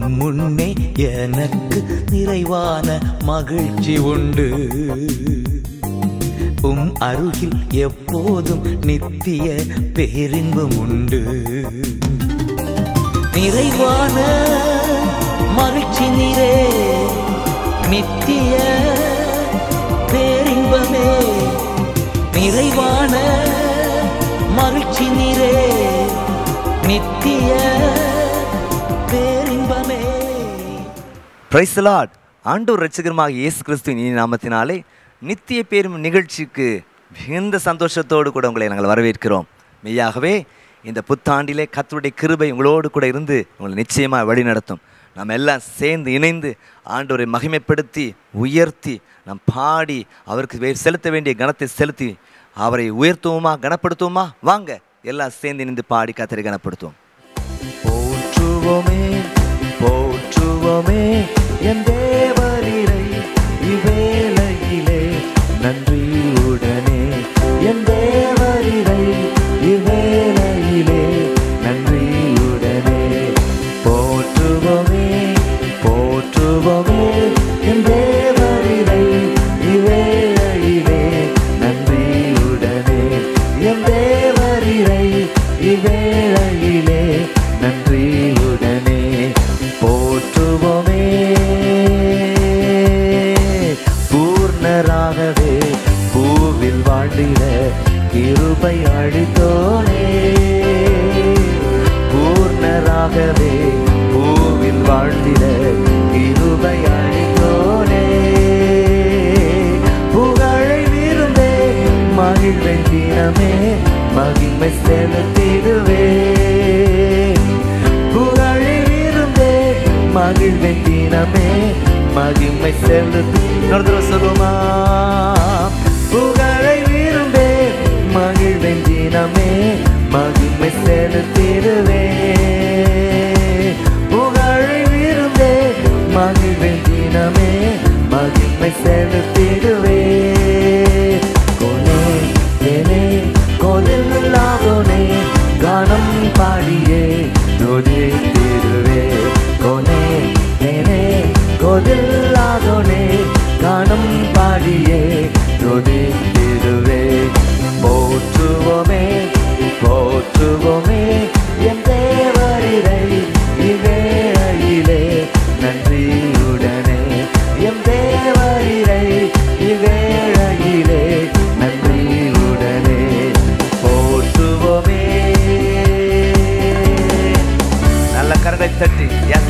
உம் முன்னே எனக்கு நிறைவான மகிழ்ச்சி உண்டு உம் அருகில் எப்போதும் நித்திய பேரின்பம் உண்டு நிறைவான மகிழ்ச்சி நீரே நித்திய பேரின்பமே நிறைவான மகிழ்ச்சி நீரே நித்திய பேரின்பமே பிரைஸ் லார்ட் ஆண்டவர் ரட்சகரமாக இயேசு கிறிஸ்துவின் இனி நாமத்தினாலே நித்திய பேரும் நிகழ்ச்சிக்கு மிகுந்த சந்தோஷத்தோடு கூட உங்களை நாங்கள் வரவேற்கிறோம் மெய்யாகவே இந்த புத்தாண்டிலே கர்த்தருடைய கிருபை உங்களோடு கூட இருந்து உங்களை நிச்சயமாக வழி நடத்தும் நாம் எல்லாம் சேர்ந்து இணைந்து ஆண்டவரை மகிமைப்படுத்தி உயர்த்தி நாம் பாடி அவருக்கு வே- செலுத்த வேண்டிய கனத்தை செலுத்தி அவரை உயர்த்துவோமா கனப்படுத்துவோமா வாங்க எல்லாம் சேர்ந்து இணைந்து பாடி கத்தரை கனப்படுத்துவோம் போற்றுவோமே போற்றுவோமே என் தேவரீரை இவ்வேளையிலே நன்றியுடனே என் தேவரீரை இவ்வேளையிலே நன்றியுடனே போற்றுவோமே போற்றுவோமே என் தேவரீரை இவ்வேளையிலே நன்றியுடனே என் தேவரீரை இவ்வேளையிலே நன்றியுடனே போற்றுவோமே பூர்ணராகவே பூவில் வாழ்ந்திட கிருபை அழித்தோனே பூர்ணராகவே பூவில் வாழ்ந்திட கிருபை அழித்தோனே புகழை விரும்பே மகிழ்வென் தினமே மகிமை செலுத்திடுவே புகழை விரும்பே மகிழ்வென் தினமே மகிமை செலுத்தி இன்னொரு தடவை சொல்லுமா புகழை விரும்பே மகிழ்வென் தினமே மகிமை செலுத்திடுவே புகழை விரும்பே மகிழ்வென் தினமே மகிமை செலுத்திடுவே கொனே எனே கொதில்லாதோனே கானம் பாடியே துதித்திடுவே கொனே எனே கொதில்லாதோனே கானம் பாடியே துதித்திடுவே போற்றுவோமே போற்றுவோமே என் தேவரிரை இவேளையிலே நன்றியுடனே எம் தேவரிரை இவேளையிலே நன்றியுடனே போற்றுவோமே நல்ல கரடை தட்டி எஸ்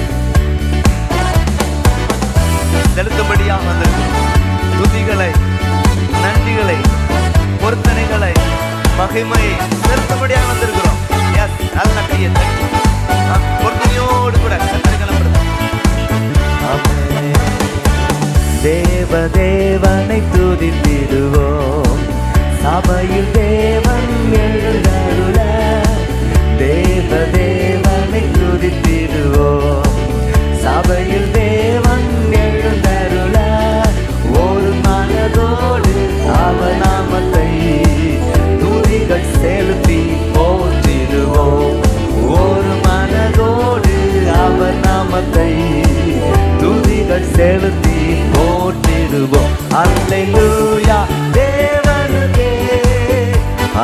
செலுத்தும்படியாக வந்திருக்கிறோம் துதிகளை நன்றிகளை பொருத்தனைகளை மகிமையை செலுத்தும்படியாக வந்திருக்கிறோம் எஸ் நல்ல கையை தட்டி நாம் பொருத்தனையோடு கூட கத்தரிக்கலப்படுத்தும் தேவ தேவனை துதித்திடுவோம் சபையில் தேவன் எழுந்தருள தேவ தேவனை துதித்திடுவோம் சபையில் தேவன் எழுந்தருள ஒரு மனதோடு அவ நாமத்தை துதிகள் செலுத்தி போற்றிடுவோம் ஒரு மனதோடு அவர் நாமத்தை துதிகள் செலுத்தி போற்றிடுவோம் அல்லேலூயா தேவனுக்கே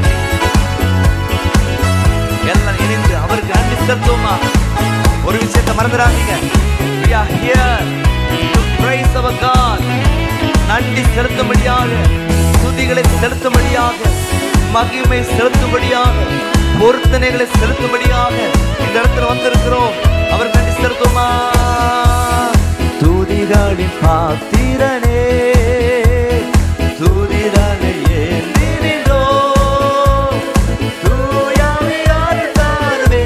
எல்லாம் இணைந்து அவருக்கு நன்றி செலுத்துவோமா ஒரு விஷயத்தை மறந்துடாதீங்க we are here to praise our God நன்றி செலுத்தும்படியாக துதிகளை செலுத்தும்படியாக மகிமை செலுத்தும்படியாக பொருத்தனைகளை செலுத்தும்படியாக இந்த இடத்துல வந்திருக்கிறோம் அவர் நன்றி செலுத்துவோமா துதிகளின் பாத்திரனே துதிதனை ஏந்தினோ தூயாவியார் தானே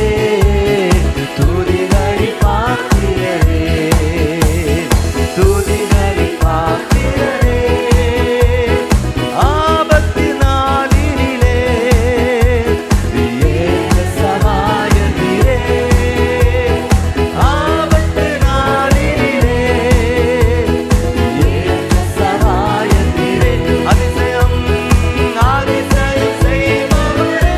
துதிகளின் பாத்திரனே துதிகளின் பாத்திரனே ஆபத்து நாளினிலே ஏற்ற சமாயத்திலே ஆபத்து நாளினிலே ஏற்ற சமாயத்திலே அதிசயம் அதிசயம் செய்பவரே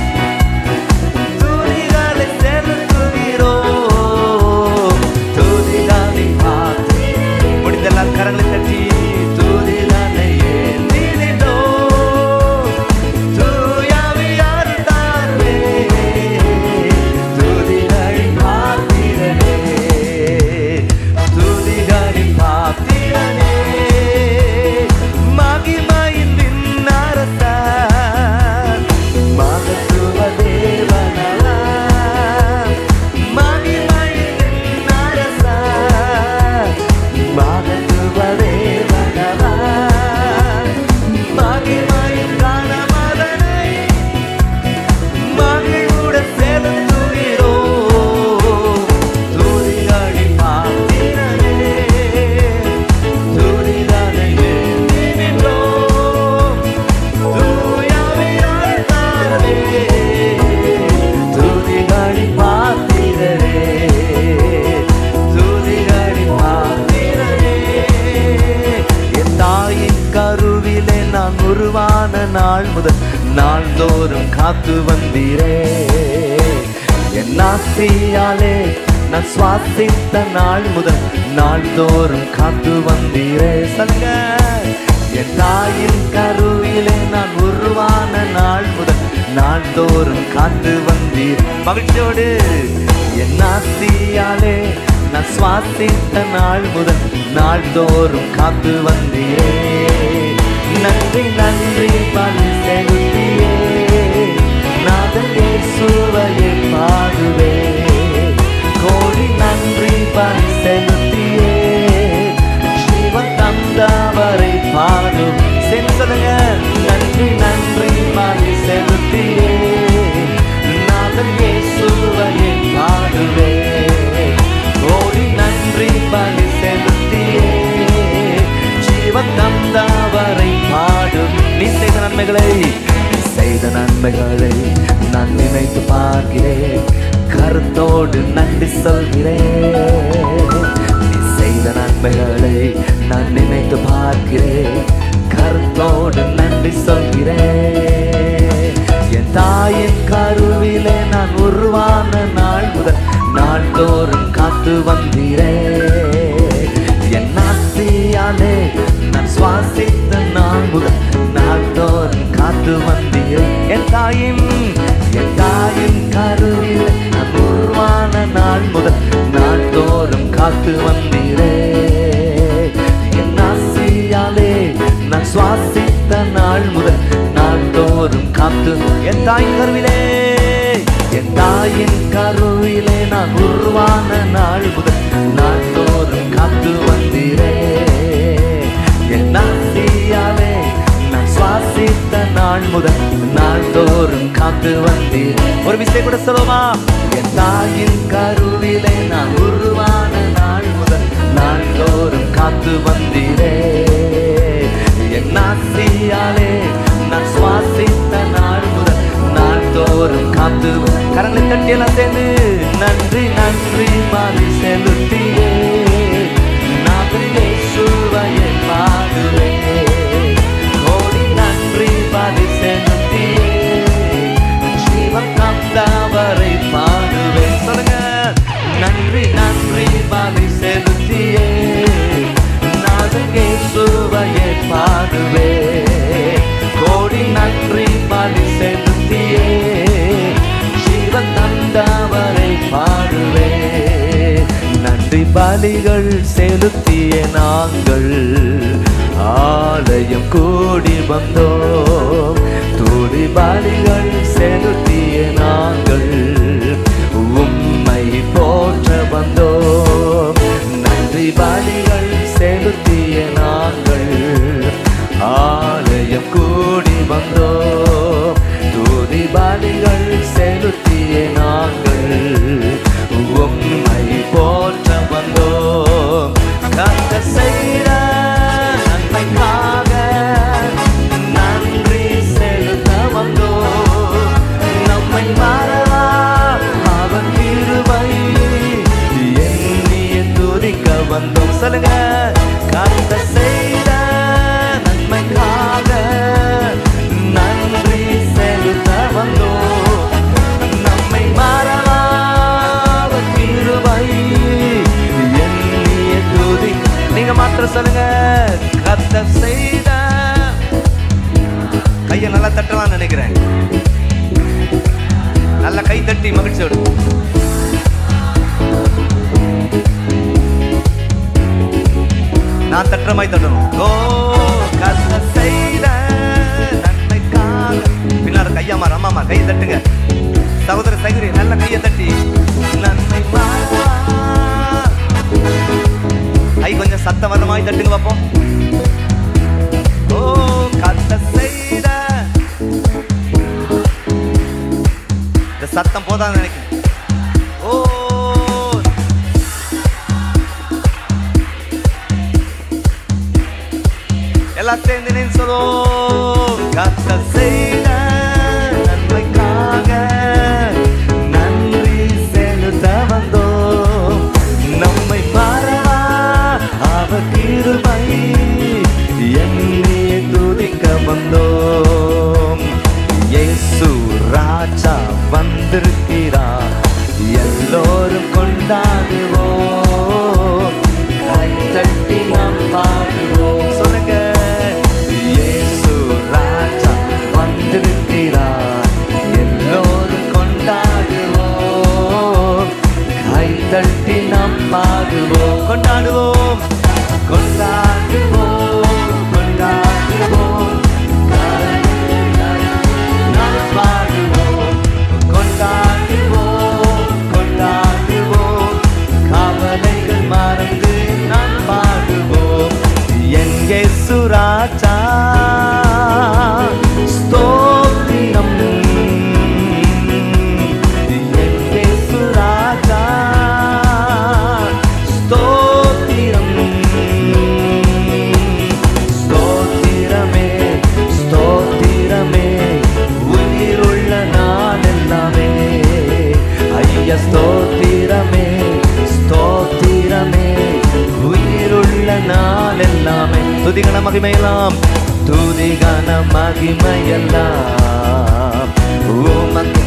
துதிகளை செலுத்துகிறோம் துதிகளை பார்த்து முடிந்தெல்லாம் கரங்களை தட்டி துதிதனை ஏந்தினோம் தூயாவியார் தானே துதிகளை பார்த்திடனே துதிகளை பார்த்திடனே மகிமையின் விண்ணரசர் மகத்துவ தேவனவர் மகிமையின் விண்ணரசர் மகத்துவ தேவனவர் மகிமையின் கனமதனை மகிழ்வுடன் செலுத்துகிறோம் துதிகளின் பாத்திரனே துதிதனை ஏந்தினோம் தூயாவியார் தானே துதிகளின் பாத்திரனே துதிகளின் பாத்திரனே என் தாயின் கருவிலே நான் உருவான நாள் முதல் நாள்தோறும் காத்து வந்தீரே என் ஆசையாலே நான் சுவாசித்த நாள் முதல் நாள்தோறும் காத்து வந்தீரே சொல்லுங்க என் தாயின் கருவிலே நான் உருவான நாள் முதல் நாள்தோறும் காத்து வந்தீர் மகிழ்ச்சியோடு என் ஆசையாலே நான் சுவாசித்த நாள் முதல் நாள்தோறும் காத்து வந்தீரே நன்றி நன்றி பலி செலுத்தியே நாதன் இயேசுவையே பாடுவே கோடி நன்றி பலி செலுத்தியே ஜீவன் தந்தவரை பாடும் சேர்ந்து சொல்லுங்க நன்றி நன்றி பலி செலுத்தியே நாதன் இயேசுவையே பாடுவே கோடி நன்றி பலி செலுத்தியே ஜீவன் தந்தவரை பாடும் நீ செய்த நன்மைகளை நீ செய்த நன்மைகளை நான் நினைத்து பார்க்கிறேன் கருத்தோடு நன்றி சொல்கிறேன் நீ செய்த நன்மைகளை நான் நினைத்து பார்க்கிறேன் கருத்தோடு நன்றி சொல்கிறேன் என் தாயின் கருவிலே நான் உருவான நாள் முதல் நாள்தோறும் காத்து வந்தீரே என் ஆசையாலே நான் சுவாசித்த நாள் முதல் நாள்தோறும் காத்து வந்தீரே என் தாயின் என் தாயின் கருவில் நான் உருவான நாள் முதல் நாள்தோறும் காத்து வந்தீரே என் ஆசையாலே நான் சுவாசித்த நாள் முதல் நாள்தோறும் காத்து என் தாயின் கருவிலே என் தாயின் கருவிலே நான் உருவான நாள் முதல் நாள்தோறும் காத்து வந்தீரே என் ஆசையாலே நான் சுவாசித்த நாள் முதல் நாள்தோறும் காத்து வந்தீர் ஒரு விஷயம் கூட சொல்லுமா என் தாயின் கருவிலே நான் உருவான நாள் முதல் நாள்தோறும் காத்து வந்தீரே என் ஆசையாலே நான் சுவாசித்த நாள் முதல் நாள்தோறும் காத்து கரங்களை தட்டியெல்லாம் சேர்ந்து நன்றி நன்றி மாறி செலுத்தியே நாங்கள் இயேசுவையே பாடுவேன் கோடி நன்றி பலி செலுத்தியே ஜீவன் தந்தவரை பாடுவேன் சொல்லுங்க நன்றி நன்றி பலி செலுத்தியே நாங்கள் இயேசுவையே பாடுவேன் கோடி நன்றி பலி பலிகள் செலுத்திய நாங்கள் ஆலயம் கூடி வந்தோம் துதி பலிகள் செலுத்திய நாங்கள் உம்மை போற்ற வந்தோம் நன்றி பலிகள் செலுத்திய நாங்கள் ஆலயம் கூடி வந்தோம் துதி பலிகள் செலுத்திய நாங்கள் உம்மை போற்ற வந்தோம் கத்த செய்த நன்மைக்காக நன்றி செலுத்த வந்தோம் நம்மை மறவா அவன் கிருபை எண்ணிய துதிக்க வந்தோம் சொல்லுங்க கத்த செய்த நன்மைக்காக நன்றி செலுத்த வந்தோம் நம்மை மறவா அவன் கிருபை எண்ணிய துதி நீங்க மாத்திரம் சொல்லுங்க கத்த செய்த கையை நல்லா தட்டலாம்னு நினைக்கிறேன் நல்ல கை தட்டி மகிழ்ச்சியோடு நான் தட்டுற மாதிரி தட்டணும் ஓ கத்த செய்த நன்மைக்காக பின்னாடி கையாமா அம்மாமா கையை தட்டுங்க சகோதர சகோதரி நல்ல கையை தட்டி நன்மை மாறா. கை கொஞ்சம் சத்தம் வர மாதிரி தட்டுங்க பார்ப்போம் ஓ கத்த செய்த இந்த சத்தம் போதான்னு நினைக்கிறேன் ஓ எல்லாம் சேர்ந்து நின்று சொல்லுவோம் கத்த செய்த நன்மைக்காக நன்றி செலுத்த வந்தோம் நம்மை மறவா அவர் கிருபை எண்ணிய துதிக்க வந்தோம் இயேசு ராஜா வந்திருக்கிறார் எல்லோரும் கொண்டாடுவோம் கை தட்டி நாம் பாடுவோம் சொல்லுங்க இயேசு ராஜா வந்திருக்கிறார் எல்லோரும் கொண்டாடுவோம் கை தட்டி நாம் பாடுவோம் கொண்டாடுவோம் கொண்டாடுவோம் கொண்டாடுவோம் நாம் பாடுவோம் கொண்டாடுவோம் கொண்டாடுவோம் கவலைகள் மறந்து நான் பாடுவோம் எங்கே சுராஜா ஸ்தோத்திரம் எங்கே சுராஜா ஸ்தோத்திரம் ஸ்தோத்திரமே ஸ்தோத்திரமே உயிருள்ள நான் எல்லாமே ஐயா ஸ்தோத்திரமே ஸ்தோத்திரமே உயிருள்ள நான் எல்லாமே துதிகன மகிமையெல்லாம் துதிகன மகிமையெல்லாம் உமக்கு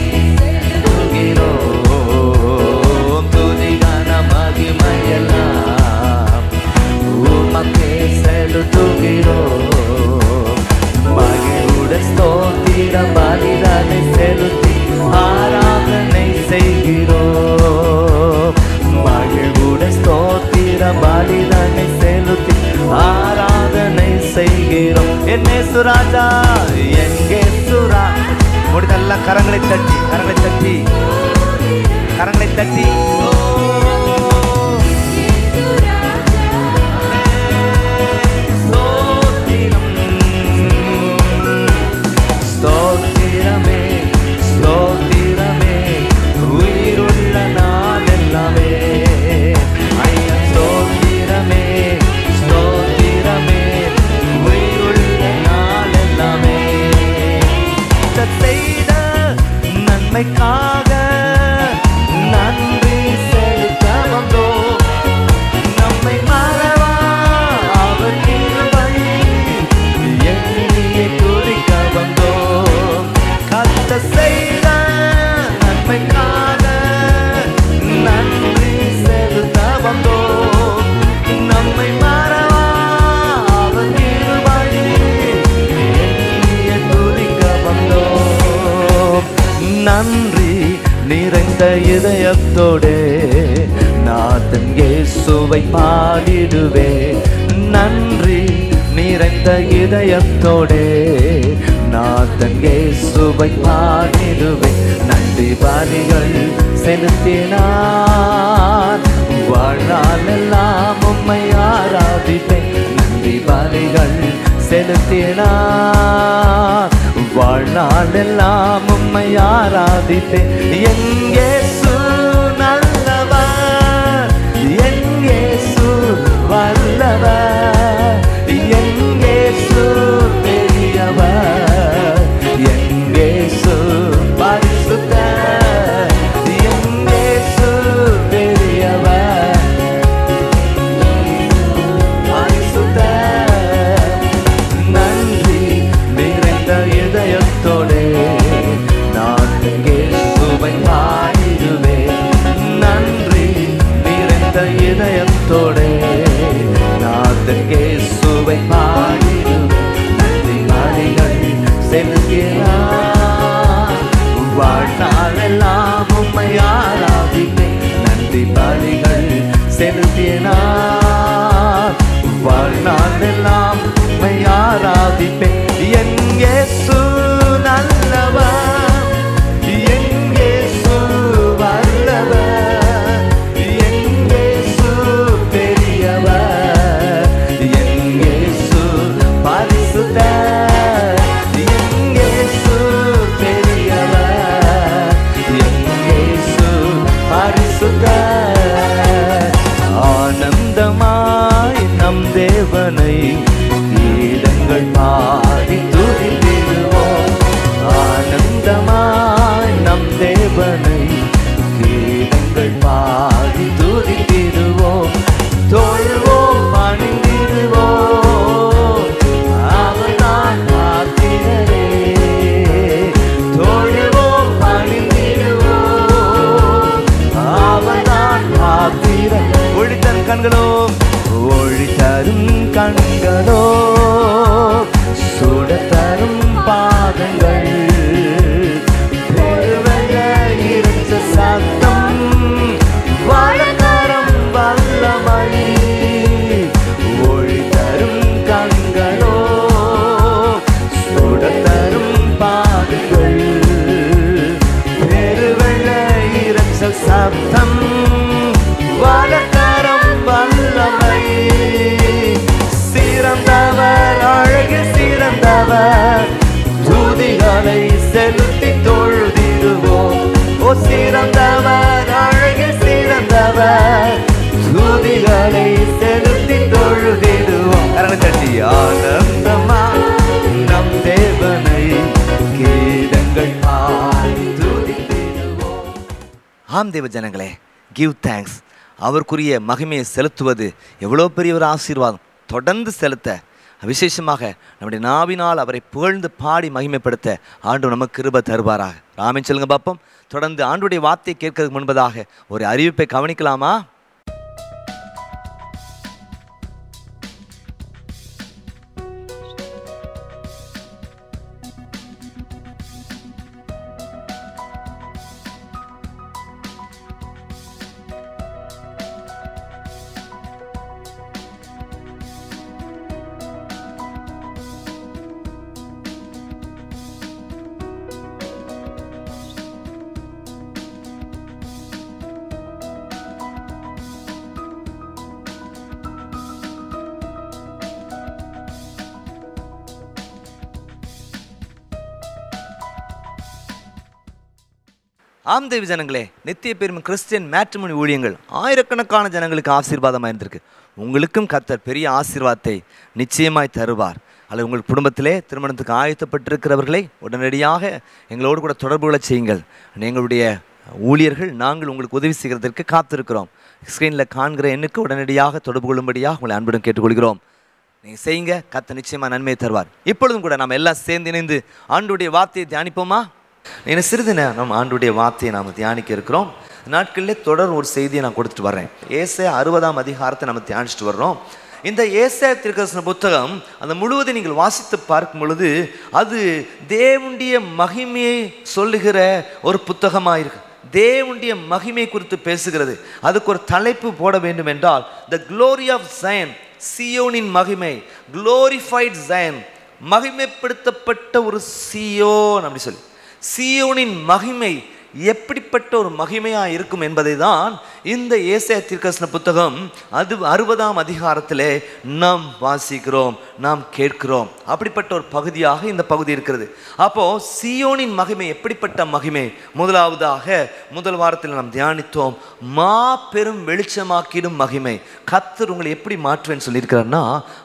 செலுத்துகிறோம். துதிகன மகிமையெல்லாம் உமக்கே செலுத்துகிறோம் மகிழ்வுடன் ஸ்தோத்திர பலிதனை செலுத்தி ஆராதனை செய்கிறோம் மகிழ்வுடன் ஸ்தோத்திர பலிதனை செலுத்தி ஆராதனை செய்கிறோம் என்னே சுராஜா எங்கே சுரா முடிதெல்லாம் கரங்களை தட்டி கரங்களை தட்டி கரங்களை தட்டி ஓ ஸ்தோத்திரம். ஸ்தோத்திரமே ஸ்தோத்திரமே உயிருள்ள நாள் எல்லாமே ஐயா ஸ்தோத்திரமே ஸ்தோத்திரமே உயிருள்ள நாள் எல்லாமே கர்த்தர் செய்த நன்மைக்காக நன்றி செலுத்த வந்தோம் நம்மை மறவா அவர் கிருபை எண்ணியே துதிக்க வந்தோம் கத்த செய்த நன்மைக்காக நன்றி செலுத்த வந்தோம் நம்மை மறவா அவர் கிருபை எண்ணியே துதிக்க வந்தோம் நன்றி நிறைந்த இதயத்தோடே நாதன் இயேசுவை பாடிடுவே நன்றி நிறைந்த இதயத்தோடே நாதன் இயேசுவை பாடிடுவே நன்றி பலிகள் செலுத்தினார் வாழ்நாளெல்லாம் உம்மை ஆராதிப்பேன் நன்றி பலிகள் செலுத்தினார் வாழ்நாளெல்லாம் உம்மை ஆராதிப்பேன் எங்கே நல்லவர் எங்கே வல்லவர் எங்கே பெரியவர் எங்கே பரிசுத்த எங்கே பெரியவர் பரிசுத்த நன்றி நிறைந்த இதயத்தோடே நான் இயேசுவை பாடிடுவேன் நன்றி நிறைந்த இதயத்தோடே நான் இயேசுவை பாடிடுவேன் நன்றி மணிகள் செலுத்தினார் வாழ்நாளெல்லாம் உம்மை ஆராதிப்பேன் நன்றி பலிகள் செலுத்தினார் வாழ்நாளெல்லாம் உம்மை ஆராதிப்பேன் என் இயேசு நல்லவர் என் இயேசு வல்லவர் என் இயேசு பெரியவர் என் இயேசு பரிசுத்தர் என் இயேசு பெரியவர் என் இயேசு பரிசுத்தர் ஆனந்தமாய் நம் தேவனை கீதங்கள் பாடி துதித்திடுவோம் ஆனந்தமாய் நம் தேவனை கீதங்கள் பாடி துதித்திடுவோம் தொழுவோம் பணிந்திடுவோம் அவர்தான் காத்திரரே தொழுவோம் பணிந்திடுவோம் அவர்தான் காத்திரன் ஒழித்தன் கண்களோ ஒழித்தரும் கண்களோ சுடத்தரும் பாதங்கள் பெருவெள்ள இருந்த சத்தம் வழக்கரம் வல்லமை ஒழித்தரும் கண்களோ சுடத்தரும் பாதங்கள் பெருவெள்ள இறைச்சல் சப்தம் வழக்கரம் வல்லமை சிறந்தவர் அழகில் சிறந்தவர் துதிகளை செலுத்தி தொழுதிடுவோம் ஓ சிறந்தவர் அழகில் சிறந்தவர் துதிகளை செலுத்தி தொழுதிடுவோம் கரண தட்டி ஆனந்தமா நம் தேவனை கீதங்கள் பாடி துதித்திடுவோம் ஆம் தேவ ஜனங்களே கிவ் தேங்க்ஸ் அவருக்குரிய மகிமையை செலுத்துவது எவ்வளோ பெரிய ஒரு ஆசீர்வாதம் தொடர்ந்து செலுத்த விசேஷமாக நம்முடைய நாவினால் அவரை புகழ்ந்து பாடி மகிமைப்படுத்த ஆண்டு நமக்கு கிருப தருவாராக ராமன் சொல்லுங்க பாப்போம் தொடர்ந்து ஆண்டுடைய வார்த்தையை கேட்கறதுக்கு முன்பதாக ஒரு அறிவிப்பை கவனிக்கலாமா ஆம் தேவி ஜனங்களே நித்திய பெருமை கிறிஸ்டியன் மேட்ரிமோனி ஊழியங்கள் ஆயிரக்கணக்கான ஜனங்களுக்கு ஆசீர்வாதமாக இருந்திருக்கு உங்களுக்கும் கத்தர் பெரிய ஆசீர்வாதத்தை நிச்சயமாய் தருவார் அல்லது உங்கள் குடும்பத்திலே திருமணத்துக்கு ஆயத்தப்பட்டிருக்கிறவர்களை உடனடியாக எங்களோடு கூட தொடர்பு கொள்ளச் செய்யுங்கள் எங்களுடைய ஊழியர்கள் நாங்கள் உங்களுக்கு உதவி செய்கிறதற்கு காத்திருக்கிறோம் ஸ்க்ரீனில் காண்கிற எண்ணுக்கு உடனடியாக தொடர்பு கொள்ளும்படியாக உங்களை அன்புடன் கேட்டுக்கொள்கிறோம் நீங்கள் செய்யுங்க கத்த நிச்சயமாக நன்மையை தருவார் இப்பொழுதும் கூட நாம் எல்லாம் சேர்ந்து இணைந்து ஆண்டுடைய வார்த்தையை தியானிப்போமா என்ன சிறிது நேரம் ஆண்டுடைய வார்த்தையை நாம் தியானிக்க இருக்கிறோம் நாட்களிலே தொடர் ஒரு செய்தியை நான் கொடுத்துட்டு வர்றேன் ஏசே அறுபதாம் அதிகாரத்தை நம்ம தியானிச்சுட்டு வர்றோம் இந்த ஏசே திருக்கசன புத்தகம் அந்த முழுவதும் நீங்கள் வாசித்து பார்க்கும் பொழுது அது தேவனுடைய மகிமையை சொல்லுகிற ஒரு புத்தகமாக இருக்கு தேவனுடைய மகிமை குறித்து பேசுகிறது அதுக்கு ஒரு தலைப்பு போட வேண்டும் என்றால் த glory ஆஃப் Zion சியோனின் மகிமை glorified Zion மகிமைப்படுத்தப்பட்ட ஒரு சியோன் அப்படி சொல்லி சியோனின் மகிமை எப்படிப்பட்ட ஒரு மகிமையா இருக்கும் என்பதை தான் இந்த ஏசாய தீர்க்கதரிசன புத்தகம் அது அறுபதாம் அதிகாரத்திலே நாம் வாசிக்கிறோம் நாம் கேட்கிறோம் அப்படிப்பட்ட ஒரு பகுதியாக இந்த பகுதி இருக்கிறது அப்போ சியோனின் மகிமை எப்படிப்பட்ட மகிமை முதலாவதாக முதல் வாரத்தில் நாம் தியானித்தோம் மா பெரும் வெளிச்சமாக்கிடும் மகிமை கத்தர் உங்களை எப்படி மாற்றுவேன்னு சொல்லியிருக்கிறார்னா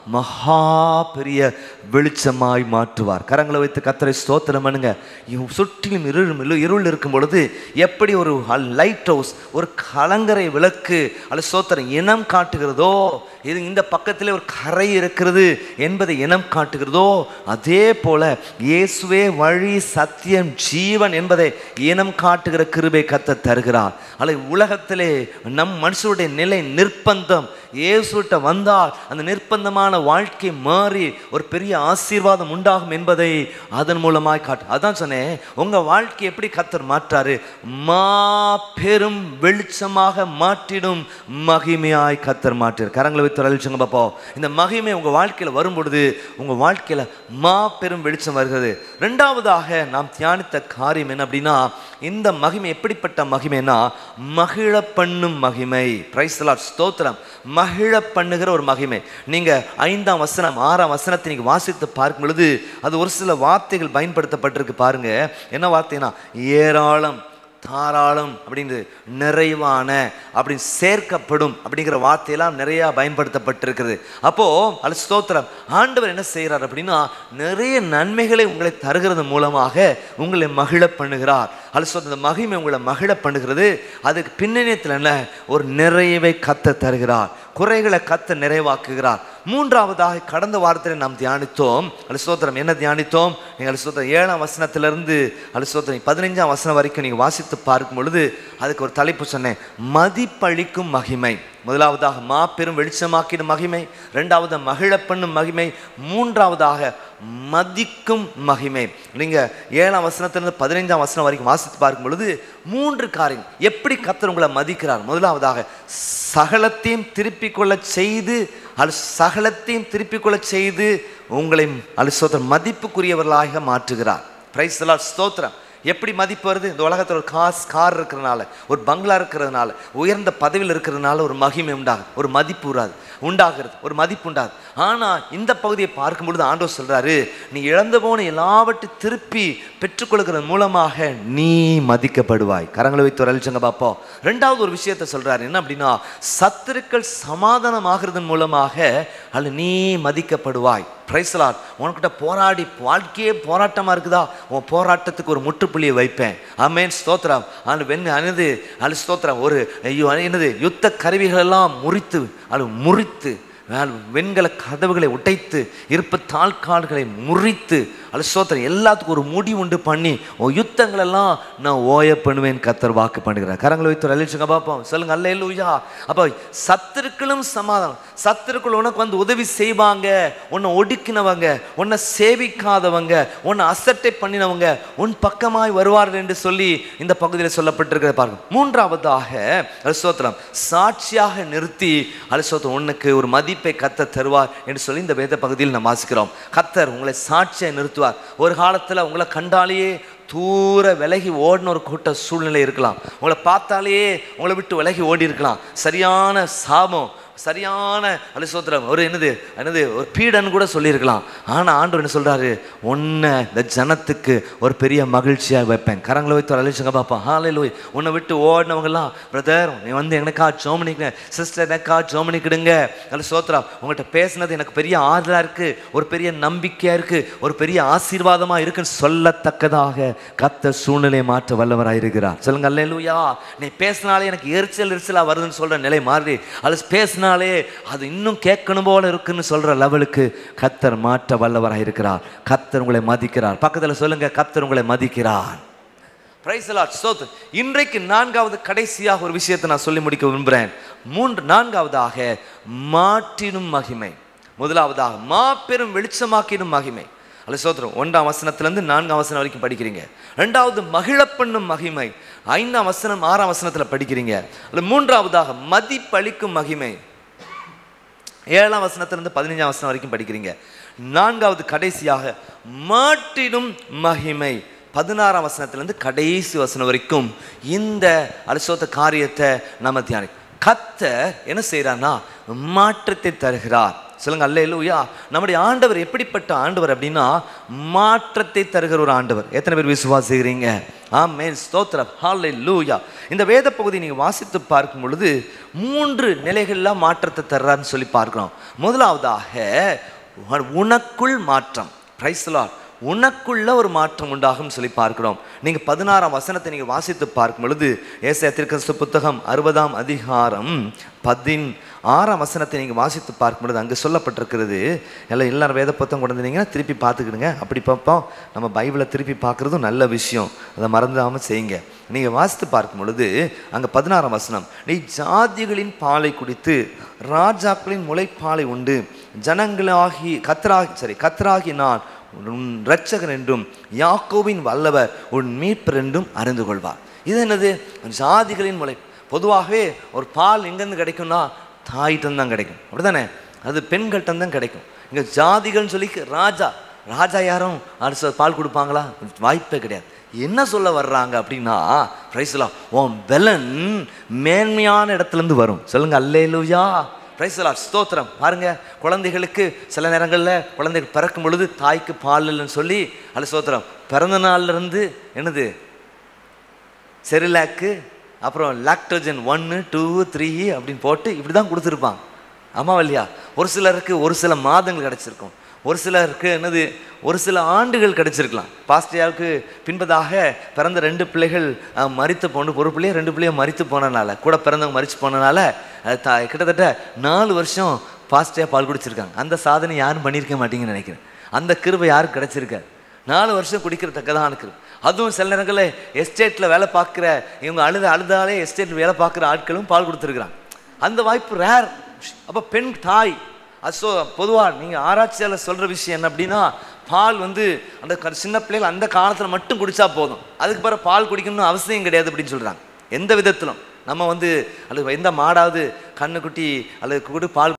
மகா பெரிய வெளிச்சமாய் மாற்றுவார் கரங்களை வைத்து கத்தரை ஸ்தோத்திரம் பண்ணுங்க இவ் சுற்றிலும் இருள் இரு- இருள் இருக்கும் பொழுது எப்படி ஒரு லைட் ஹவுஸ் ஒரு கலங்கரை விளக்கு அல்ல ஸ்தோத்திரம் இனம் காட்டுகிறதோ இது இந்த பக்கத்திலே ஒரு கரை இருக்கிறது என்பதை இனம் காட்டுகிறதோ அதே போல இயேசுவே வழி சத்தியம் ஜீவன் என்பதை இனம் காட்டுகிற கிருபை கத்த தருகிறார் அல்ல உலகத்திலே நம் மனுஷருடைய நிலை நிர்பந்தம் இயேசுட்ட வந்தால் அந்த நிர்பந்தமான வாழ்க்கை மாறி ஒரு பெரிய ஆசீர்வாதம் உண்டாகும் என்பதை அதன் மூலமாய் காட்டு அதான் சொன்னேன் உங்க வாழ்க்கை எப்படி கத்தர் மாற்றாரு மா பெரும் வெளிச்சமாக மாற்றிடும் மகிமையாய் கத்தர் மாற்றார் கரங்களை வைத்து அழிச்சுங்க பாப்போம் இந்த மகிமை உங்க வாழ்க்கையில வரும் பொழுது உங்க வாழ்க்கையில மா பெரும் வெளிச்சம் வருகிறது ரெண்டாவதாக நாம் தியானித்த காரியம் என்ன அப்படின்னா இந்த மகிமை எப்படிப்பட்ட மகிமைனா மகிழ பண்ணும் மகிமை பிரைஸ்லாட் ஸ்தோத்திரம் மகிழ பண்ணுகிற ஒரு மகிமை நீங்க ஐந்தாம் வசனம் ஆறாம் வசனத்தை நீங்க வாசித்து பார்க்கும் பொழுது அது ஒரு சில வார்த்தைகள் பயன்படுத்தப்பட்டிருக்கு பாருங்க என்ன வார்த்தைனா ஏராளம் தாராளம் அப்படிங்கிறது நிறைவான அப்படின்னு சேர்க்கப்படும் அப்படிங்கிற வார்த்தையெல்லாம் நிறையா பயன்படுத்தப்பட்டிருக்கிறது அப்போ அது ஸ்தோத்திரம் ஆண்டவர் என்ன செய்கிறார் அப்படின்னா நிறைய நன்மைகளை உங்களை தருகிறது மூலமாக உங்களை மகிழ பண்ணுகிறார் அது சொல்ற மகிமை உங்களை மகிழ பண்ணுகிறது அதுக்கு பின்னணியத்தில் என்ன ஒரு நிறைவை கத்த தருகிறார் குறைகளை கத்த நிறைவாக்குகிறார் மூன்றாவதாக கடந்த வாரத்தில் நாம் தியானித்தோம் அலிசோத்திரம் என்ன தியானித்தோம் நீங்கள் அலிசோத்திரம் ஏழாம் வசனத்திலிருந்து அலிசோத்திரம் பதினைஞ்சாம் வசனம் வரைக்கும் நீங்கள் வாசித்து பார்க்கும் பொழுது அதுக்கு ஒரு தலைப்பு சொன்னேன் மதிப்பளிக்கும் மகிமை முதலாவதாக மாபெரும் வெளிச்சமாக்கிடும் மகிமை ரெண்டாவது மகிழ பண்ணும் மகிமை மூன்றாவதாக மதிக்கும் மகிமை நீங்க ஏழாம் வசனத்திலிருந்து பதினைஞ்சாம் வசனம் வரைக்கும் வாசித்து பார்க்கும் பொழுது மூன்று காரியம் எப்படி கத்தர் உங்களை மதிக்கிறார் முதலாவதாக சகலத்தையும் திருப்பிக் கொள்ள செய்து அது சகலத்தையும் திருப்பிக் கொள்ள செய்து உங்களை அது ஸ்தோத்திரம் மதிப்புக்குரியவர்களாக மாற்றுகிறார் பிரைஸ் ஸ்தோத்திரம் எப்படி மதிப்பு வருது இந்த உலகத்தில் ஒரு காஸ் கார் இருக்கிறதுனால ஒரு பங்களா இருக்கிறதுனால உயர்ந்த பதவியில் இருக்கிறதுனால ஒரு மகிமை உண்டாகுது ஒரு மதிப்பு உறாது உண்டாகிறது ஒரு மதிப்பு உண்டாகுது ஆனால் இந்த பகுதியை பார்க்கும் பொழுது ஆண்டவர் சொல்றாரு நீ இழந்து போன எல்லாவற்றையும் திருப்பி பெற்றுக்கொள்கிறது மூலமாக நீ மதிக்கப்படுவாய் கரங்களை வைத்து ஒரு அழிச்சங்க பார்ப்போம் ரெண்டாவது ஒரு விஷயத்தை சொல்றாரு என்ன அப்படின்னா சத்துருக்கள் சமாதானமாகிறதன் மூலமாக அல்ல நீ மதிக்கப்படுவாய் பிரைஸ்லாட் உனக்கிட்ட போராடி வாழ்க்கையே போராட்டமாக இருக்குதா உன் போராட்டத்துக்கு ஒரு முற்றுப்புள்ளியை வைப்பேன் ஆமேன் ஸ்தோத்திரம் அது வெண் அனது அது ஸ்தோத்திரம் ஒரு ஐயோ என்னது யுத்த கருவிகள் எல்லாம் முறித்து அது முறித்து வேல் வெண்கல கதவுகளை உடைத்து இருப்பு தாழ்கால்களை முறித்து அது ஸ்தோத்திரம் எல்லாத்துக்கும் ஒரு முடி உண்டு பண்ணி உன் யுத்தங்களெல்லாம் நான் ஓய பண்ணுவேன் கத்தர் வாக்கு பண்ணுகிறேன் கரங்களை வைத்து அழிச்சுங்க பார்ப்போம் சொல்லுங்க அல்ல இல்லையா அப்போ சத்துருக்களும் சமாதானம் சத்துருக்கள் உனக்கு வந்து உதவி செய்வாங்க உன்னை ஒடுக்கினவங்க உன்னை சேவிக்காதவங்க உன்னை அசட்டை பண்ணினவங்க உன் பக்கமாய் வருவார்கள் என்று சொல்லி இந்த பகுதியில் சொல்லப்பட்டிருக்கிறத பாருங்க மூன்றாவதாக அலிசோத்திரம் சாட்சியாக நிறுத்தி அலிசோத்திரம் உனக்கு ஒரு மதிப்பை கத்த தருவார் என்று சொல்லி இந்த வேத பகுதியில் நாம் வாசிக்கிறோம் கத்தர் உங்களை சாட்சியை நிறுத்துவார் ஒரு காலத்தில் உங்களை கண்டாலேயே தூர விலகி ஓடின ஒரு கூட்ட சூழ்நிலை இருக்கலாம் உங்களை பார்த்தாலே உங்களை விட்டு விலகி ஓடி இருக்கலாம் சரியான சாபம் சரியான அலிசோத்திரம் ஒரு என்னது என்னது ஒரு பீடன் கூட சொல்லியிருக்கலாம் ஆனால் ஆண்டவர் என்ன சொல்றாரு உன்னை இந்த ஜனத்துக்கு ஒரு பெரிய மகிழ்ச்சியாக வைப்பேன் கரங்களை வைத்து ஒரு அழிச்சுங்க பாப்பா ஹாலே லோய் உன்னை விட்டு ஓடினவங்கலாம் பிரதர் நீ வந்து எனக்கா ஜோமனிக்க சிஸ்டர் எனக்கா ஜோமனிக்கிடுங்க அல்ல சோத்ரா உங்கள்கிட்ட பேசுனது எனக்கு பெரிய ஆறுதலாக இருக்கு ஒரு பெரிய நம்பிக்கையாக இருக்கு ஒரு பெரிய ஆசீர்வாதமாக இருக்குன்னு சொல்லத்தக்கதாக கத்த சூழ்நிலையை மாற்ற வல்லவராக இருக்கிறார் சொல்லுங்க அல்லேலூயா நீ பேசினாலே எனக்கு எரிச்சல் எரிச்சலாக வருதுன்னு சொல்ற நிலை மாறி அல்லது பேசினாலே அது இன்னும் கேட்கணும் போல இருக்குன்னு சொல்ற லெவலுக்கு கத்தர் மாற்ற வல்லவராக இருக்கிறார் கத்தர் உங்களை மதிக்கிறார் பக்கத்தில் சொல்லுங்க கத்தர் உங்களை மதிக்கிறார் Praise the Lord. ஸ்தோத்திரம். இன்றைக்கு நான்காவது கடைசியாக ஒரு விஷயத்தை நான் சொல்லி முடிக்க விரும்புகிறேன் மூன்று நான்காவதாக மாற்றினும் மகிமை முதலாவதாக மாபெரும் வெளிச்சமாக்கினும் மகிமை அல்ல சோத்திரம் ஒன்றாம் வசனத்திலேருந்து நான்காம் வசனம் வரைக்கும் படிக்கிறீங்க ரெண்டாவது மகிழப்பண்ணும் மகிமை ஐந்தாம் வசனம் ஆறாம் வசனத்தில் படிக்கிறீங்க அல்ல மூன்றாவதாக மதிப்பளிக்கும் மகிமை ஏழாம் வசனத்திலிருந்து பதினஞ்சாம் வசனம் வரைக்கும் படிக்கிறீங்க நான்காவது கடைசியாக மாட்டிடும் மகிமை பதினாறாம் வசனத்திலிருந்து கடைசி வசனம் வரைக்கும் இந்த அரிசோத்த காரியத்தை நம்ம தியானி கத்த என்ன செய்யறான்னா மாற்றத்தை தருகிறார் சொல்லுங்க அல்ல இல்லையா நம்முடைய ஆண்டவர் எப்படிப்பட்ட ஆண்டவர் அப்படின்னா மாற்றத்தை தருகிற ஒரு ஆண்டவர் எத்தனை பேர் விசுவாசிக்கிறீங்க ஆமென் ஸ்தோத்திரம் ஹalleluya இந்த வேத பகுதி நீங்க வாசித்து பார்க்கும் பொழுது மூன்று நிலைகள்ல மாற்றத்தை தர்றாருன்னு சொல்லி பார்க்கிறோம் முதலாவதாக உனக்குள் மாற்றம் பிரைஸ் உனக்குள்ள ஒரு மாற்றம் உண்டாகும் சொல்லி பார்க்கிறோம் நீங்க பதினாறாம் வசனத்தை நீங்க வாசித்து பார்க்கும் பொழுது ஏசாயா திருக்கஸ்து புத்தகம் அறுபதாம் அதிகாரம் பதின் ஆறாம் வசனத்தை நீங்க வாசித்து பார்க்கும் பொழுது அங்கே சொல்லப்பட்டிருக்கிறது எல்லாம் எல்லாரும் வேத புத்தகம் கொண்டு வந்தீங்கன்னா திருப்பி பார்த்துக்கிடுங்க அப்படி பார்ப்போம் நம்ம பைபிளை திருப்பி பார்க்குறதும் நல்ல விஷயம் அதை மறந்துடாமல் செய்யுங்க நீங்கள் வாசித்து பார்க்கும் பொழுது அங்கே பதினாறாம் வசனம் நீ ஜாதிகளின் பாலை குடித்து ராஜாக்களின் முளைப்பாலை உண்டு ஜனங்களாகி கத்ராகி சரி கத்ராகி நான் உன் இரட்சகர் என்றும் யாக்கோவின் வல்லவர் உன் மீட்பர் என்றும் அறிந்து கொள்வார் இது என்னது ஜாதிகளின் முளை பொதுவாகவே ஒரு பால் எங்கேருந்து கிடைக்கும்னா தாயிட்டம் தான் கிடைக்கும் அப்படிதானே அது பெண்கள்கிட்ட தான் கிடைக்கும் இங்கே ஜாதிகள்னு சொல்லி ராஜா ராஜா யாரும் அரசு பால் கொடுப்பாங்களா வாய்ப்பே கிடையாது என்ன சொல்ல வர்றாங்க அப்படின்னா பிரைஸ்லாம் உன் பெலன் மேன்மையான இடத்துலேருந்து வரும் சொல்லுங்க அல்லேலூயா பிரைஸ்லா ஸ்தோத்திரம் பாருங்க குழந்தைகளுக்கு சில நேரங்களில் குழந்தைகள் பிறக்கும் பொழுது தாய்க்கு பால் இல்லைன்னு சொல்லி அல்ல ஸ்தோத்திரம் பிறந்த நாள்ல இருந்து என்னது செரிலாக்கு அப்புறம் லாக்டோஜன் ஒன்று டூ த்ரீ அப்படின்னு போட்டு இப்படி தான் கொடுத்துருப்பாங்க ஆமாவா இல்லையா ஒரு சிலருக்கு ஒரு சில மாதங்கள் கிடச்சிருக்கும் ஒரு சிலருக்கு என்னது ஒரு சில ஆண்டுகள் கிடைச்சிருக்கலாம் பாஸ்டியாவுக்கு பின்பதாக பிறந்த ரெண்டு பிள்ளைகள் அஹ், மரித்து போன ஒரு பிள்ளைய ரெண்டு பிள்ளைய மரித்து போனனால கூட பிறந்தவங்க மரிச்சு போனனால அஹ், த- கிட்டத்தட்ட நாலு வருஷம் பாஸ்டியா பால் குடிச்சிருக்காங்க அந்த சாதனை யாரும் பண்ணியிருக்க மாட்டீங்கன்னு நினைக்கிறேன் அந்த கிருபை யாருக்கு கிடைச்சிருக்காது நாலு வருஷம் குடிக்கிறதுக்கதான் இருக்குது அதுவும் சில நேரங்களில் எஸ்டேட்டில் வேலை பார்க்குற இவங்க அழுத அழுதாலே எஸ்டேட்டில் வேலை பார்க்குற ஆட்களும் பால் கொடுத்துருக்குறாங்க அந்த வாய்ப்பு ரேர் அப்போ பெண் தாய் அது ஸோ பொதுவாக நீங்கள் ஆராய்ச்சியாளர் சொல்கிற விஷயம் என்ன அப்படின்னா பால் வந்து அந்த க- சின்ன பிள்ளைகள் அந்த காலத்தில் மட்டும் குடிச்சா போதும் அதுக்கு பிறகு பால் குடிக்கணும்னு அவசியம் கிடையாது அப்படின்னு சொல்கிறாங்க எந்த விதத்திலும் நம்ம வந்து அல்லது எந்த மாடாவது கண்ணுக்குட்டி அல்லது கூட பால்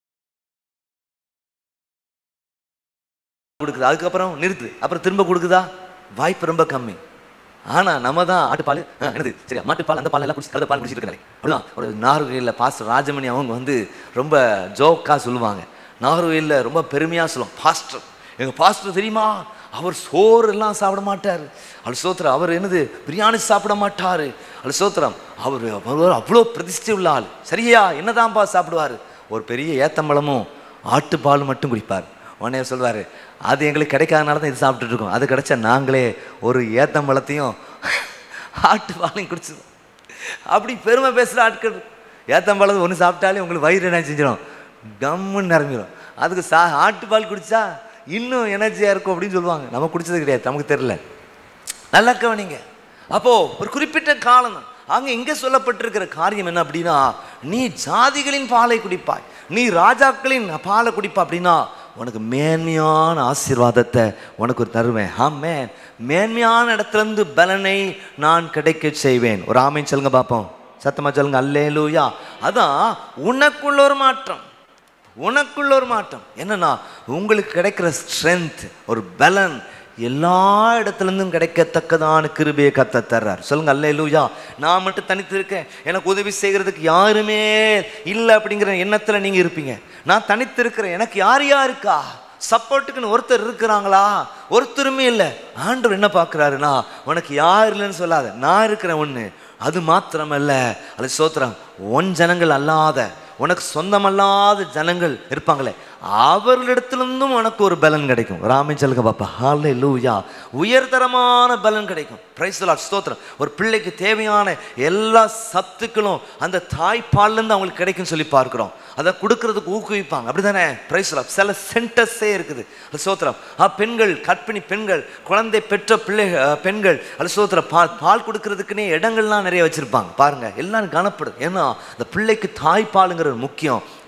கொடுக்குது அதுக்கப்புறம் நிறுத்துது அப்புறம் திரும்ப கொடுக்குதா வாய்ப்பு ரொம்ப கம்மி ஆனா நம்ம தான் ஆட்டுப்பால் ஆ, என்னது சரி மாட்டுப்பால் அந்த பால் எல்லாம் குடிச்சு கலந்த பால் குடிச்சிட்டு இருக்காங்க அப்படிதான் ஒரு நாகர்கோயிலில் பாஸ்டர் ராஜமணி அவங்க வந்து ரொம்ப ஜோக்கா சொல்லுவாங்க நாகர்கோயிலில் ரொம்ப பெருமையா சொல்லுவோம் பாஸ்டர் எங்க பாஸ்டர் தெரியுமா அவர் சோறு எல்லாம் சாப்பிட மாட்டார் அது சோத்திரம் அவர் என்னது பிரியாணி சாப்பிட மாட்டாரு அது சோத்திரம் அவர் அவர் அவ்வளோ பிரதிஷ்டை உள்ள ஆள் சரியா என்னதான்ப்பா சாப்பிடுவாரு ஒரு பெரிய ஏத்தம்பழமும் ஆட்டுப்பால் மட்டும் குடிப்பார் உடனே சொல்வார் அது எங்களுக்கு கிடைக்காதனால தான் இது சாப்பிட்டுட்டு இருக்கோம் அது கிடைச்சா நாங்களே ஒரு ஏத்தம்பழத்தையும் ஆட்டுப்பாலையும் குடிச்சிடும் அப்படி பெருமை பேசுகிற ஆட்கள் ஏத்தம்பழம் ஒன்று சாப்பிட்டாலே உங்களுக்கு வயிறு என்ன செஞ்சிடும் கம்முன்னு நிரம்பிடும் அதுக்கு சா ஆட்டுப்பால் குடிச்சா இன்னும் எனர்ஜியாக இருக்கும் அப்படின்னு சொல்லுவாங்க நம்ம குடிச்சது கிடையாது நமக்கு தெரியல நல்லா கவனிங்க அப்போ ஒரு குறிப்பிட்ட காலம் தான் அங்க இங்க சொல்லப்பட்டிருக்கிற காரியம் என்ன அப்படின்னா நீ ஜாதிகளின் பாலை குடிப்பாய் நீ ராஜாக்களின் பாலை குடிப்பா அப்படின்னா உனக்கு மேன்மையான ஆசீர்வாதத்தை உனக்கு தருவேன் ஆமென் மேன்மையான இடத்துல இருந்து பலனை நான் கிடைக்க செய்வேன் ஒரு ஆமைன்னு சொல்லுங்க பார்ப்போம் சத்தமா சொல்லுங்க அல்லேலூயா அதான் உனக்குள்ள ஒரு மாற்றம் உனக்குள்ள ஒரு மாற்றம் என்னன்னா உங்களுக்கு கிடைக்கிற ஸ்ட்ரென்த் ஒரு பலன் எல்லா இடத்துலேருந்தும் கிடைக்கத்தக்கதான கிருபையை கத்த தர்றார் சொல்லுங்க அல்லேலூயா நான் மட்டும் தனித்து இருக்கேன் எனக்கு உதவி செய்கிறதுக்கு யாருமே இல்லை அப்படிங்கிற எண்ணத்தில் நீங்கள் இருப்பீங்க நான் தனித்து இருக்கிறேன் எனக்கு யார் யார் இருக்கா சப்போர்ட்டுக்குன்னு ஒருத்தர் இருக்கிறாங்களா ஒருத்தருமே இல்லை ஆண்டவர் என்ன பார்க்குறாருன்னா உனக்கு யார் இல்லைன்னு சொல்லாத நான் இருக்கிறேன் ஒன்று அது மாத்திரமல்ல அது சோத்திரம் உன் ஜனங்கள் அல்லாத உனக்கு சொந்தமல்லாத ஜனங்கள் இருப்பாங்களே அவர்களிடத்திலிருந்தும் உனக்கு ஒரு பலன் கிடைக்கும் ராமே சொல்லுங்க பாப்பா ஹாலே லூயா உயர்தரமான பலன் கிடைக்கும் பிரைஸ் ஸ்தோத்திரம் ஒரு பிள்ளைக்கு தேவையான எல்லா சத்துக்களும் அந்த தாய்ப்பால்லேருந்து அவங்களுக்கு கிடைக்கும்னு சொல்லி பார்க்கிறோம் அதை கொடுக்கறதுக்கு ஊக்குவிப்பாங்க அப்படிதானே பிரைஸ் சில சென்டர்ஸே இருக்குது அது சோத்திரம் ஆ பெண்கள் கற்பிணி பெண்கள் குழந்தை பெற்ற பிள்ளை அஹ், பெண்கள் அது சோத்திரம் பால் பால் கொடுக்கறதுக்குன்னே இடங்கள்லாம் நிறைய வச்சிருப்பாங்க பாருங்க எல்லாம் காணப்படுது ஏன்னா அந்த பிள்ளைக்கு தாய்ப்பாலுங்கிறது முக்கியம்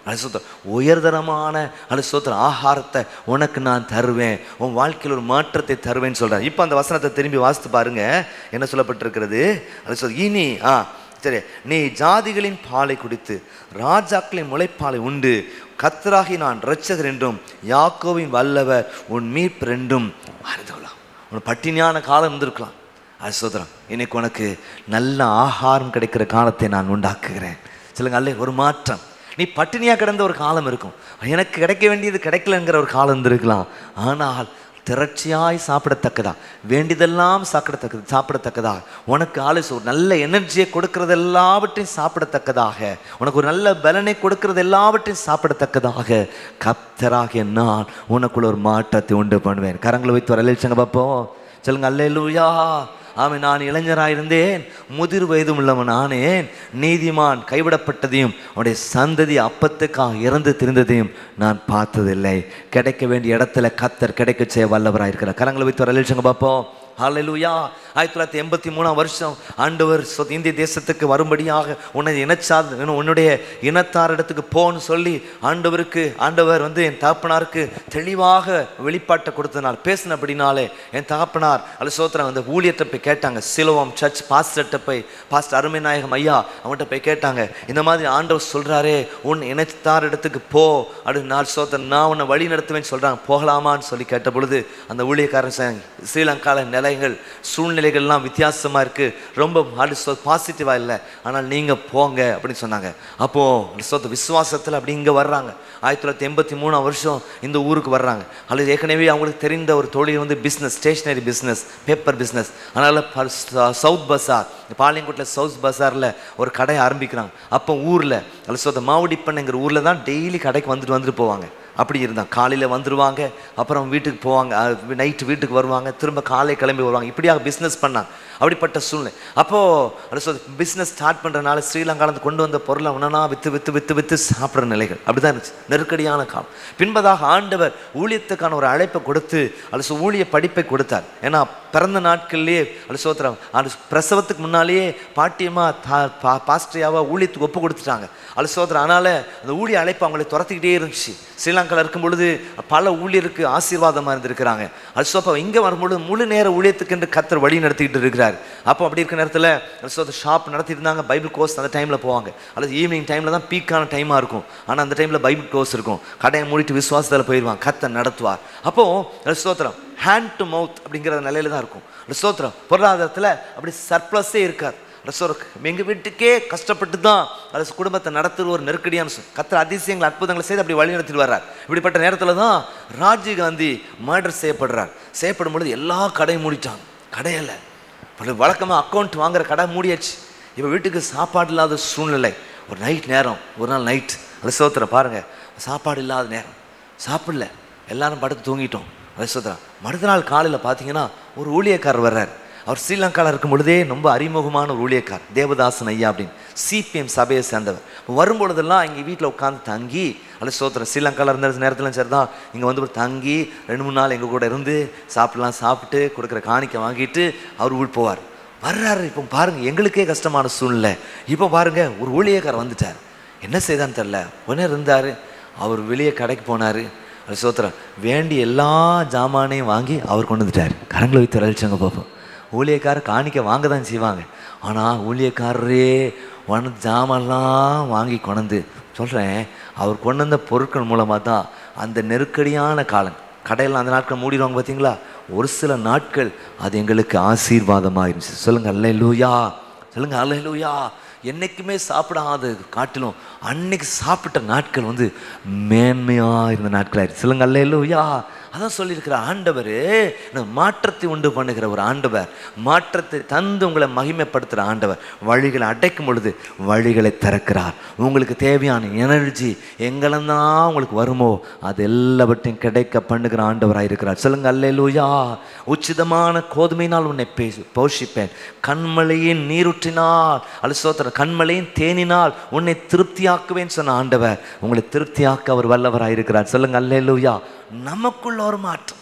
அலுசோத்திரம் உயர்தரமான அலுசோத்திர ஆகாரத்தை உனக்கு நான் தருவேன் உன் வாழ்க்கையில் ஒரு மாற்றத்தை தருவேன்னு சொல்கிறார் இப்போ அந்த வசனத்தை திரும்பி வாசித்து பாருங்க என்ன சொல்லப்பட்டிருக்கிறது அலுசோ இனி ஆ சரி நீ ஜாதிகளின் பாலை குடித்து ராஜாக்களின் முளைப்பாலை உண்டு கத்தராகி நான் இரட்சகர் என்றும் யாக்கோவின் வல்லவர் உன் மீட்பர் என்றும் அறிந்து கொள்ளலாம் உன் பட்டினியான காலம் இருந்திருக்கலாம் அது சோதரம் இன்னைக்கு உனக்கு நல்ல ஆகாரம் கிடைக்கிற காலத்தை நான் உண்டாக்குகிறேன் சொல்லுங்க அல்ல ஒரு மாற்றம் நீ பட்டினியாக கிடந்த ஒரு காலம் இருக்கும் எனக்கு கிடைக்க வேண்டியது கிடைக்கலங்கிற ஒரு காலம் இருந்திருக்கலாம் ஆனால் திரட்சியாய் சாப்பிடத்தக்கதா வேண்டியதெல்லாம் சாப்பிடத்தக்கது சாப்பிடத்தக்கதா உனக்கு ஆலோசனை ஒரு நல்ல எனர்ஜியை கொடுக்கறது எல்லாவற்றையும் சாப்பிடத்தக்கதாக உனக்கு ஒரு நல்ல பலனை கொடுக்கறது எல்லாவற்றையும் சாப்பிடத்தக்கதாக கப்தராகிய நான் உனக்குள்ள ஒரு மாற்றத்தை உண்டு பண்ணுவேன் கரங்களை வைத்து வர லட்சங்க பார்ப்போம் சொல்லுங்க அல்லேலூயா ஆமை நான் இளைஞராயிருந்தேன் முதிர் வயதும் உள்ளவன் ஆனேன் நீதிமான் கைவிடப்பட்டதையும் அவனுடைய சந்ததி அப்பத்துக்காக இறந்து திரிந்ததையும் நான் பார்த்ததில்லை கிடைக்க வேண்டிய இடத்துல கத்தர் கிடைக்க செய்ய வல்லவராயிருக்கிறார் கரங்களை வைத்து வர லட்சங்க பார்ப்போம் ஹalleluya ஆயிரத்தி தொள்ளாயிரத்தி எண்பத்தி மூணாம் வருஷம் ஆண்டவர் சொ- இந்திய தேசத்துக்கு வரும்படியாக உன்னை இனச்சார் உன்னுடைய இனத்தார் இடத்துக்கு போன்னு சொல்லி ஆண்டவருக்கு ஆண்டவர் வந்து என் தகப்பனாருக்கு தெளிவாக வெளிப்பாட்டை கொடுத்தனால் பேசினபடினாலே என் தகப்பனார் அல்ல சோத்திரம் அந்த ஊழியத்தை போய் கேட்டாங்க சிலுவம் சர்ச் பாஸ்டர்கிட்ட போய் பாஸ்டர் அருமைநாயகம் ஐயா அவன்கிட்ட போய் கேட்டாங்க இந்த மாதிரி ஆண்டவர் சொல்றாரே உன் இனத்தார் இடத்துக்கு போ அப்படின்னு நான் சோத்திரம் நான் உன்னை வழி நடத்துவேன்னு சொல்றாங்க போகலாமான்னு சொல்லி கேட்ட பொழுது அந்த ஊழியக்காரன் சொன்னாங்க, ஸ்ரீலங்கால நிலைகள் சூழ்நிலைகள்லாம் வித்தியாசமா இருக்கு ரொம்ப பாசிட்டிவா இல்லை ஆனால் நீங்க போங்க அப்படின்னு சொன்னாங்க அப்போ சொத்த விசுவாசத்தில் அப்படி இங்க வர்றாங்க ஆயிரத்தி தொள்ளாயிரத்தி எண்பத்தி மூணாம் வருஷம் இந்த ஊருக்கு வர்றாங்க அல்லது ஏற்கனவே அவங்களுக்கு தெரிந்த ஒரு தொழில் வந்து business stationery business paper business அதனால ப- ச- சவுத் பஸார் பாளையங்கோட்டில் சவுத் பஸாரில் ஒரு கடை ஆரம்பிக்கிறாங்க அப்போ ஊரில் அல்ல சொத்த மாவடிப்பண்ணுங்கிற ஊரில் தான் டெய்லி கடைக்கு வந்துட்டு வந்துட்டு போவாங்க அப்படி இருந்தாங்க காலையில் வந்துருவாங்க அப்புறம் வீட்டுக்கு போவாங்க நைட்டு வீட்டுக்கு வருவாங்க திரும்ப காலை கிளம்பி வருவாங்க இப்படியாக பிஸ்னஸ் பண்ணாங்க அப்படிப்பட்ட சூழ்நிலை அப்போது பிஸ்னஸ் ஸ்டார்ட் பண்ணுறனால ஸ்ரீலங்காலேருந்து கொண்டு வந்த பொருளை ஒன்றா விற்று விற்று விற்று விற்று சாப்பிட்ற நிலைகள் அப்படிதான் இருந்துச்சு நெருக்கடியான காலம் பின்பதாக ஆண்டவர் ஊழியத்துக்கான ஒரு அழைப்பை கொடுத்து அல்லது ஊழிய படிப்பை கொடுத்தார் ஏன்னா பிறந்த நாட்கள்லேயே அல்ல சோத்திரம் அது பிரசவத்துக்கு முன்னாலேயே பாட்டியமா தா பா பாஸ்டரியாவா ஊழியத்துக்கு ஒப்பு கொடுத்துட்டாங்க அல்ல சோத்திரம் அதனால அந்த ஊழிய அழைப்பு அவங்களை துரத்திக்கிட்டே இருந்துச்சு ஸ்ரீலங்காவில் இருக்கும் பொழுது பல ஊழியருக்கு ஆசீர்வாதமாக இருந்திருக்கிறாங்க அது சோப்பா இங்கே வரும்பொழுது முழு நேர ஊழியத்துக்கு என்று கத்தர் வழி நடத்திக்கிட்டு இருக்கிறார் அப்போ அப்படி இருக்கிற நேரத்தில் சோத்த ஷாப் நடத்திட்டு இருந்தாங்க பைபிள் கோர்ஸ் அந்த டைமில் போவாங்க அல்லது ஈவினிங் டைமில் தான் பீக்கான டைமாக இருக்கும் ஆனால் அந்த டைமில் பைபிள் கோர்ஸ் இருக்கும் கடையை மூடிட்டு விசுவாசத்தில் போயிடுவாங்க கத்தர் நடத்துவார் அப்போது ஸ்தோத்திரம் ஹேண்ட் டு மவுத் அப்படிங்கிற நிலையில தான் இருக்கும் ஸ்தோத்திரம் பொருளாதாரத்தில் அப்படி சர்ப்ளஸே இருக்கார் ரசோருக்கு எங்கள் வீட்டுக்கே கஷ்டப்பட்டு தான் அரசு குடும்பத்தை நடத்துகிற ஒரு நெருக்கடியான சூழ். கர்த்தர் அதிசயங்கள் அற்புதங்களை செய்து அப்படி வழி நடத்திட்டு வர்றார் இப்படிப்பட்ட நேரத்தில் தான் ராஜீவ் காந்தி மர்டர் செய்யப்படுறார் செய்யப்படும் பொழுது எல்லா கடையும் மூடிட்டாங்க கடையில் பல வழக்கமாக அக்கௌண்ட் வாங்குற கடை மூடியாச்சு இப்போ வீட்டுக்கு சாப்பாடு இல்லாத சூழ்நிலை ஒரு நைட் நேரம் ஒரு நாள் நைட் அது சோத்திரம் பாருங்கள் சாப்பாடு இல்லாத நேரம் சாப்பிடல எல்லாரும் படுத்து தூங்கிட்டோம் அது சோத்திரம் மறுத்த நாள் காலையில் பார்த்தீங்கன்னா ஒரு ஊழியக்காரர் வர்றார் அவர் ஸ்ரீலங்காவில் இருக்கும் பொழுதே ரொம்ப அறிமுகமான ஒரு ஊழியக்கார் தேவதாசன் ஐயா அப்படின்னு சிபிஎம் சபையை சேர்ந்தவர் வரும்பொழுதெல்லாம் இங்கே வீட்டில் உட்காந்து தங்கி அல்ல சோத்திரம் ஸ்ரீலங்காவில் இருந்த நேரத்தில் சரி தான் இங்கே வந்து ஒரு தங்கி ரெண்டு மூணு நாள் எங்கள் கூட இருந்து சாப்பிடலாம் சாப்பிட்டு கொடுக்குற காணிக்கை வாங்கிட்டு அவர் ஊர் போவார் வர்றாரு இப்போ பாருங்க எங்களுக்கே கஷ்டமான சூழ்நிலை இப்போ பாருங்க ஒரு ஊழியக்காரர் வந்துட்டார் என்ன செய்தான்னு தெரில உடனே இருந்தார் அவர் வெளியே கடைக்கு போனார் அது சோத்திரம் வேண்டி எல்லா ஜாமானையும் வாங்கி அவர் கொண்டு வந்துட்டார் கரங்களை வைத்து அழிச்சாங்க பார்ப்போம் ஊழியக்காரர் காணிக்க வாங்க தான் செய்வாங்க ஆனால் ஊழியக்காரரே ஒன்று ஜாமான்லாம் வாங்கி கொண்டு சொல்கிறேன் அவர் கொண்டு வந்த பொருட்கள் மூலமாக தான் அந்த நெருக்கடியான காலம் கடையில் அந்த நாட்கள் மூடிடுவாங்க பார்த்தீங்களா ஒரு சில நாட்கள் அது எங்களுக்கு ஆசீர்வாதமாக இருந்துச்சு சொல்லுங்க அல்ல லூயா சொல்லுங்க அல்ல லூயா என்னைக்குமே சாப்பிடாத காட்டிலும் அன்னைக்கு சாப்பிட்ட நாட்கள் வந்து மேன்மையாக இருந்த நாட்களாயிருச்சு சொல்லுங்க அல்ல லூயா அதான் சொல்லியிருக்கிற ஆண்டவர் மாற்றத்தை உண்டு பண்ணுகிற ஒரு ஆண்டவர் மாற்றத்தை தந்து உங்களை மகிமைப்படுத்துகிற ஆண்டவர் வழிகளை அடைக்கும் பொழுது வழிகளை திறக்கிறார் உங்களுக்கு தேவையான எனர்ஜி எங்கெல்லாம் உங்களுக்கு வருமோ அது எல்லாவற்றையும் கிடைக்க பண்ணுகிற ஆண்டவராக இருக்கிறார் சொல்லுங்க அல்லேலூயா உச்சிதமான கோதுமையினால் உன்னை பேசு போஷிப்பேன் கண்மலையின் நீருற்றினால் அல்ல சோத்திர கண்மலையின் தேனினால் உன்னை திருப்தியாக்குவேன் சொன்ன ஆண்டவர் உங்களை திருப்தியாக்க அவர் வல்லவராக இருக்கிறார் சொல்லுங்க அல்லேலூயா நமக்குள்ள ஒரு மாற்றம்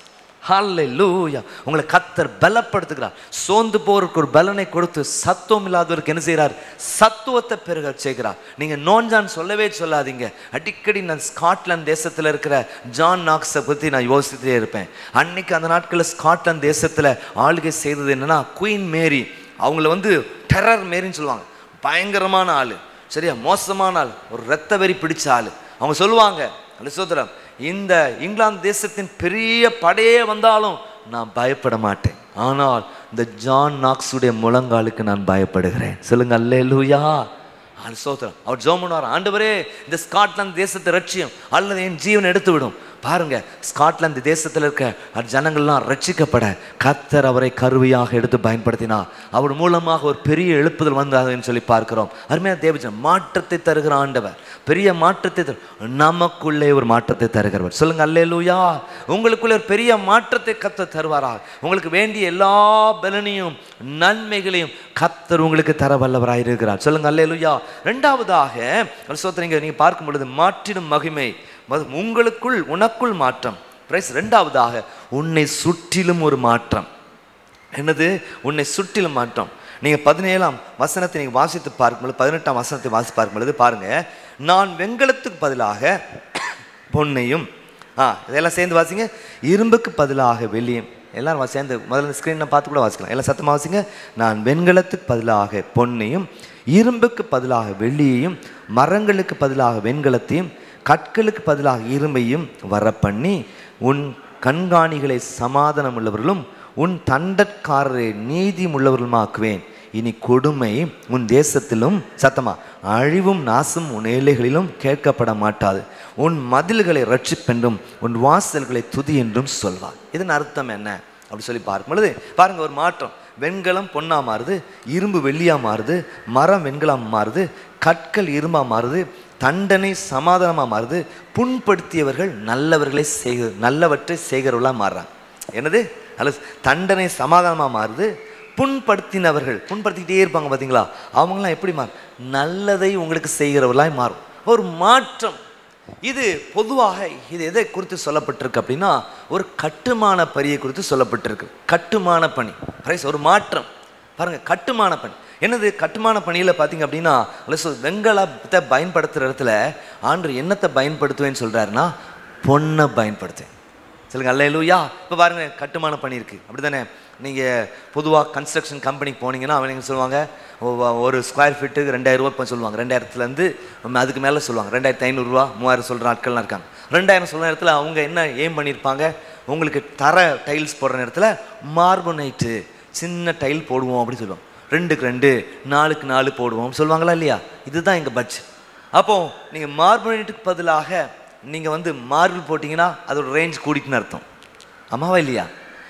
ஹalleluya உங்களை கத்தர் பலப்படுத்துகிறார் சோர்ந்து போறதுக்கு ஒரு பலனை கொடுத்து சத்துவம் இல்லாதவருக்கு என்ன செய்கிறார் சத்துவத்தை பெருக செய்கிறார் நீங்க நோஞ்சான் சொல்லவே சொல்லாதீங்க அடிக்கடி நான் ஸ்காட்லாந்து தேசத்துல இருக்கிற ஜான் நாக்ஸை பத்தி நான் யோசிச்சுட்டே இருப்பேன் அன்னைக்கு அந்த நாட்களில் ஸ்காட்லாந்து தேசத்துல ஆளுகை செய்தது என்னன்னா குயின் மேரி அவங்கள வந்து டெரர் மேரின்னு சொல்லுவாங்க பயங்கரமான ஆளு சரியா மோசமான ஆள் ஒரு ரத்த வெறி பிடிச்ச ஆளு அவங்க சொல்லுவாங்க அலிசோதரம் இந்த இங்கிலாந்து தேசத்தின் பெரிய படையே வந்தாலும் நான் பயப்பட மாட்டேன் ஆனால் இந்த ஜான் நாக்ஸுடைய முழங்காலுக்கு நான் பயப்படுகிறேன் சொல்லுங்க அல்லேலூயா அலிசோதரம் அவர் ஜோமனார் ஆண்டவரே இந்த ஸ்காட்லாந்து தேசத்தை ரட்சியம் அல்லது என் ஜீவன் எடுத்து விடும் பாருங்க ஸ்காட்லாந்து தேசத்தில் இருக்க அந்த ஜனங்கள்லாம் ரட்சிக்கப்பட கத்தர் அவரை கருவியாக எடுத்து பயன்படுத்தினார் அவர் மூலமாக ஒரு பெரிய எழுப்புதல் வந்தாதுன்னு சொல்லி பார்க்கிறோம் அருமையா தேவஜன் மாற்றத்தை தருகிற ஆண்டவர் பெரிய மாற்றத்தை தரு நமக்குள்ளே ஒரு மாற்றத்தை தருகிறவர் சொல்லுங்க அல்லேலூயா உங்களுக்குள்ளே ஒரு பெரிய மாற்றத்தை கத்த தருவாரா உங்களுக்கு வேண்டிய எல்லா பலனையும் நன்மைகளையும் கத்தர் உங்களுக்கு தர வல்லவராக இருக்கிறார் சொல்லுங்க அல்லேலூயா ரெண்டாவதாக சோத்திரங்க நீங்க பார்க்கும் பொழுது மாற்றிடும் மகிமை மது- உங்களுக்குள் உனக்குள் மாற்றம் பிரைஸ் ரெண்டாவதாக உன்னை சுற்றிலும் ஒரு மாற்றம் என்னது உன்னை சுற்றிலும் மாற்றம் நீங்க பதினேழாம் வசனத்தை நீங்க வாசித்து பார்க்கும்பொழுது பதினெட்டாம் வசனத்தை வாசித்து பார்க்கும்பொழுது பாருங்க நான் வெண்கலத்துக்கு பதிலாக பொன்னையும் ஆ இதெல்லாம் சேர்ந்து வாசிங்க இரும்புக்கு பதிலாக வெள்ளியும் எல்லாரும் வா- சேர்ந்து முதல்ல ஸ்க்ரீனை பார்த்து கூட வாசிக்கலாம் எல்லாம் சத்தமாக வாசிங்க நான் வெண்கலத்துக்கு பதிலாக பொன்னையும் இரும்புக்கு பதிலாக வெள்ளியையும் மரங்களுக்கு பதிலாக வெண்கலத்தையும் கற்களுக்கு பதிலாக இரும்பையும் வரப்பண்ணி உன் கண்காணிகளை சமாதானம் உள்ளவர்களும் உன் தண்டற்காரரை நீதி உள்ளவர்களுமாக்குவேன் இனி கொடுமை உன் தேசத்திலும் சத்தமா அழிவும் நாசும் உன் ஏழைகளிலும் கேட்கப்பட மாட்டாது உன் மதில்களை ரட்சிப்பென்றும் உன் வாசல்களை துதி என்றும் சொல்வார் இதன் அர்த்தம் என்ன அப்படி சொல்லி பார்க்கும் பொழுது பாருங்க ஒரு மாற்றம் வெண்கலம் பொன்னா மாறுது இரும்பு வெள்ளியா மாறுது மரம் வெண்கலம் மாறுது கற்கள் இரும்பா மாறுது தண்டனை சமாதானமா மாறுது புண்படுத்தியவர்கள் நல்லவர்களை செய்க நல்லவற்றை செய்கிறவர்களா மாறுறாங்க என்னது அல்லது தண்டனை சமாதானமா மாறுது புண்படுத்தினவர்கள் புண்படுத்திக்கிட்டே இருப்பாங்க பார்த்தீங்களா அவங்களாம் எப்படி மாறும் நல்லதை உங்களுக்கு செய்கிறவர்களாய் மாறும் ஒரு மாற்றம் இது பொதுவாக இது எதை குறித்து சொல்லப்பட்டிருக்கு அப்படின்னா ஒரு கட்டுமான பணியை குறித்து சொல்லப்பட்டிருக்கு கட்டுமான பணி பிரைஸ் ஒரு மாற்றம் பாருங்க கட்டுமான பணி என்னது கட்டுமான பணியில் பார்த்தீங்க அப்படின்னா அல்லது சொல் வெண்கலத்தை பயன்படுத்துகிற இடத்துல ஆண்டு என்னத்தை பயன்படுத்துவேன்னு சொல்கிறாருன்னா பொண்ணை பயன்படுத்துவேன் சொல்லுங்க அல்லையா இப்போ பாருங்க கட்டுமான பணி இருக்கு அப்படிதானே நீங்கள் பொதுவாக கன்ஸ்ட்ரக்ஷன் கம்பெனிக்கு போனீங்கன்னா அவங்க சொல்லுவாங்க ஒ- ஒரு ஸ்கொயர் ஃபீட்டுக்கு ரெண்டாயிரம் ரூபா இப்போ சொல்லுவாங்க ரெண்டாயிரத்துலேருந்து அதுக்கு மேலே சொல்லுவாங்க ரெண்டாயிரத்தி ஐநூறுரூவா மூவாயிரம் சொல்கிற ஆட்கள்லாம் இருக்காங்க ரெண்டாயிரம் சொல்கிற நேரத்தில் அவங்க என்ன ஏம் பண்ணியிருப்பாங்க உங்களுக்கு தர டைல்ஸ் போடுற நேரத்தில் மார்பனைட்டு சின்ன டைல் போடுவோம் அப்படின்னு சொல்லுவோம் ரெண்டுக்கு ரெண்டு நாலுக்கு நாலு போடுவோம் சொல்லுவாங்களா இல்லையா இதுதான் எங்கள் பட்ஜெட் அப்போ நீங்கள் மார்பனைட்டுக்கு பதிலாக நீங்கள் வந்து மார்பிள் போட்டிங்கன்னா அதோட ரேஞ்ச் கூடிட்டுன்னு அர்த்தம் ஆமாவா இல்லையா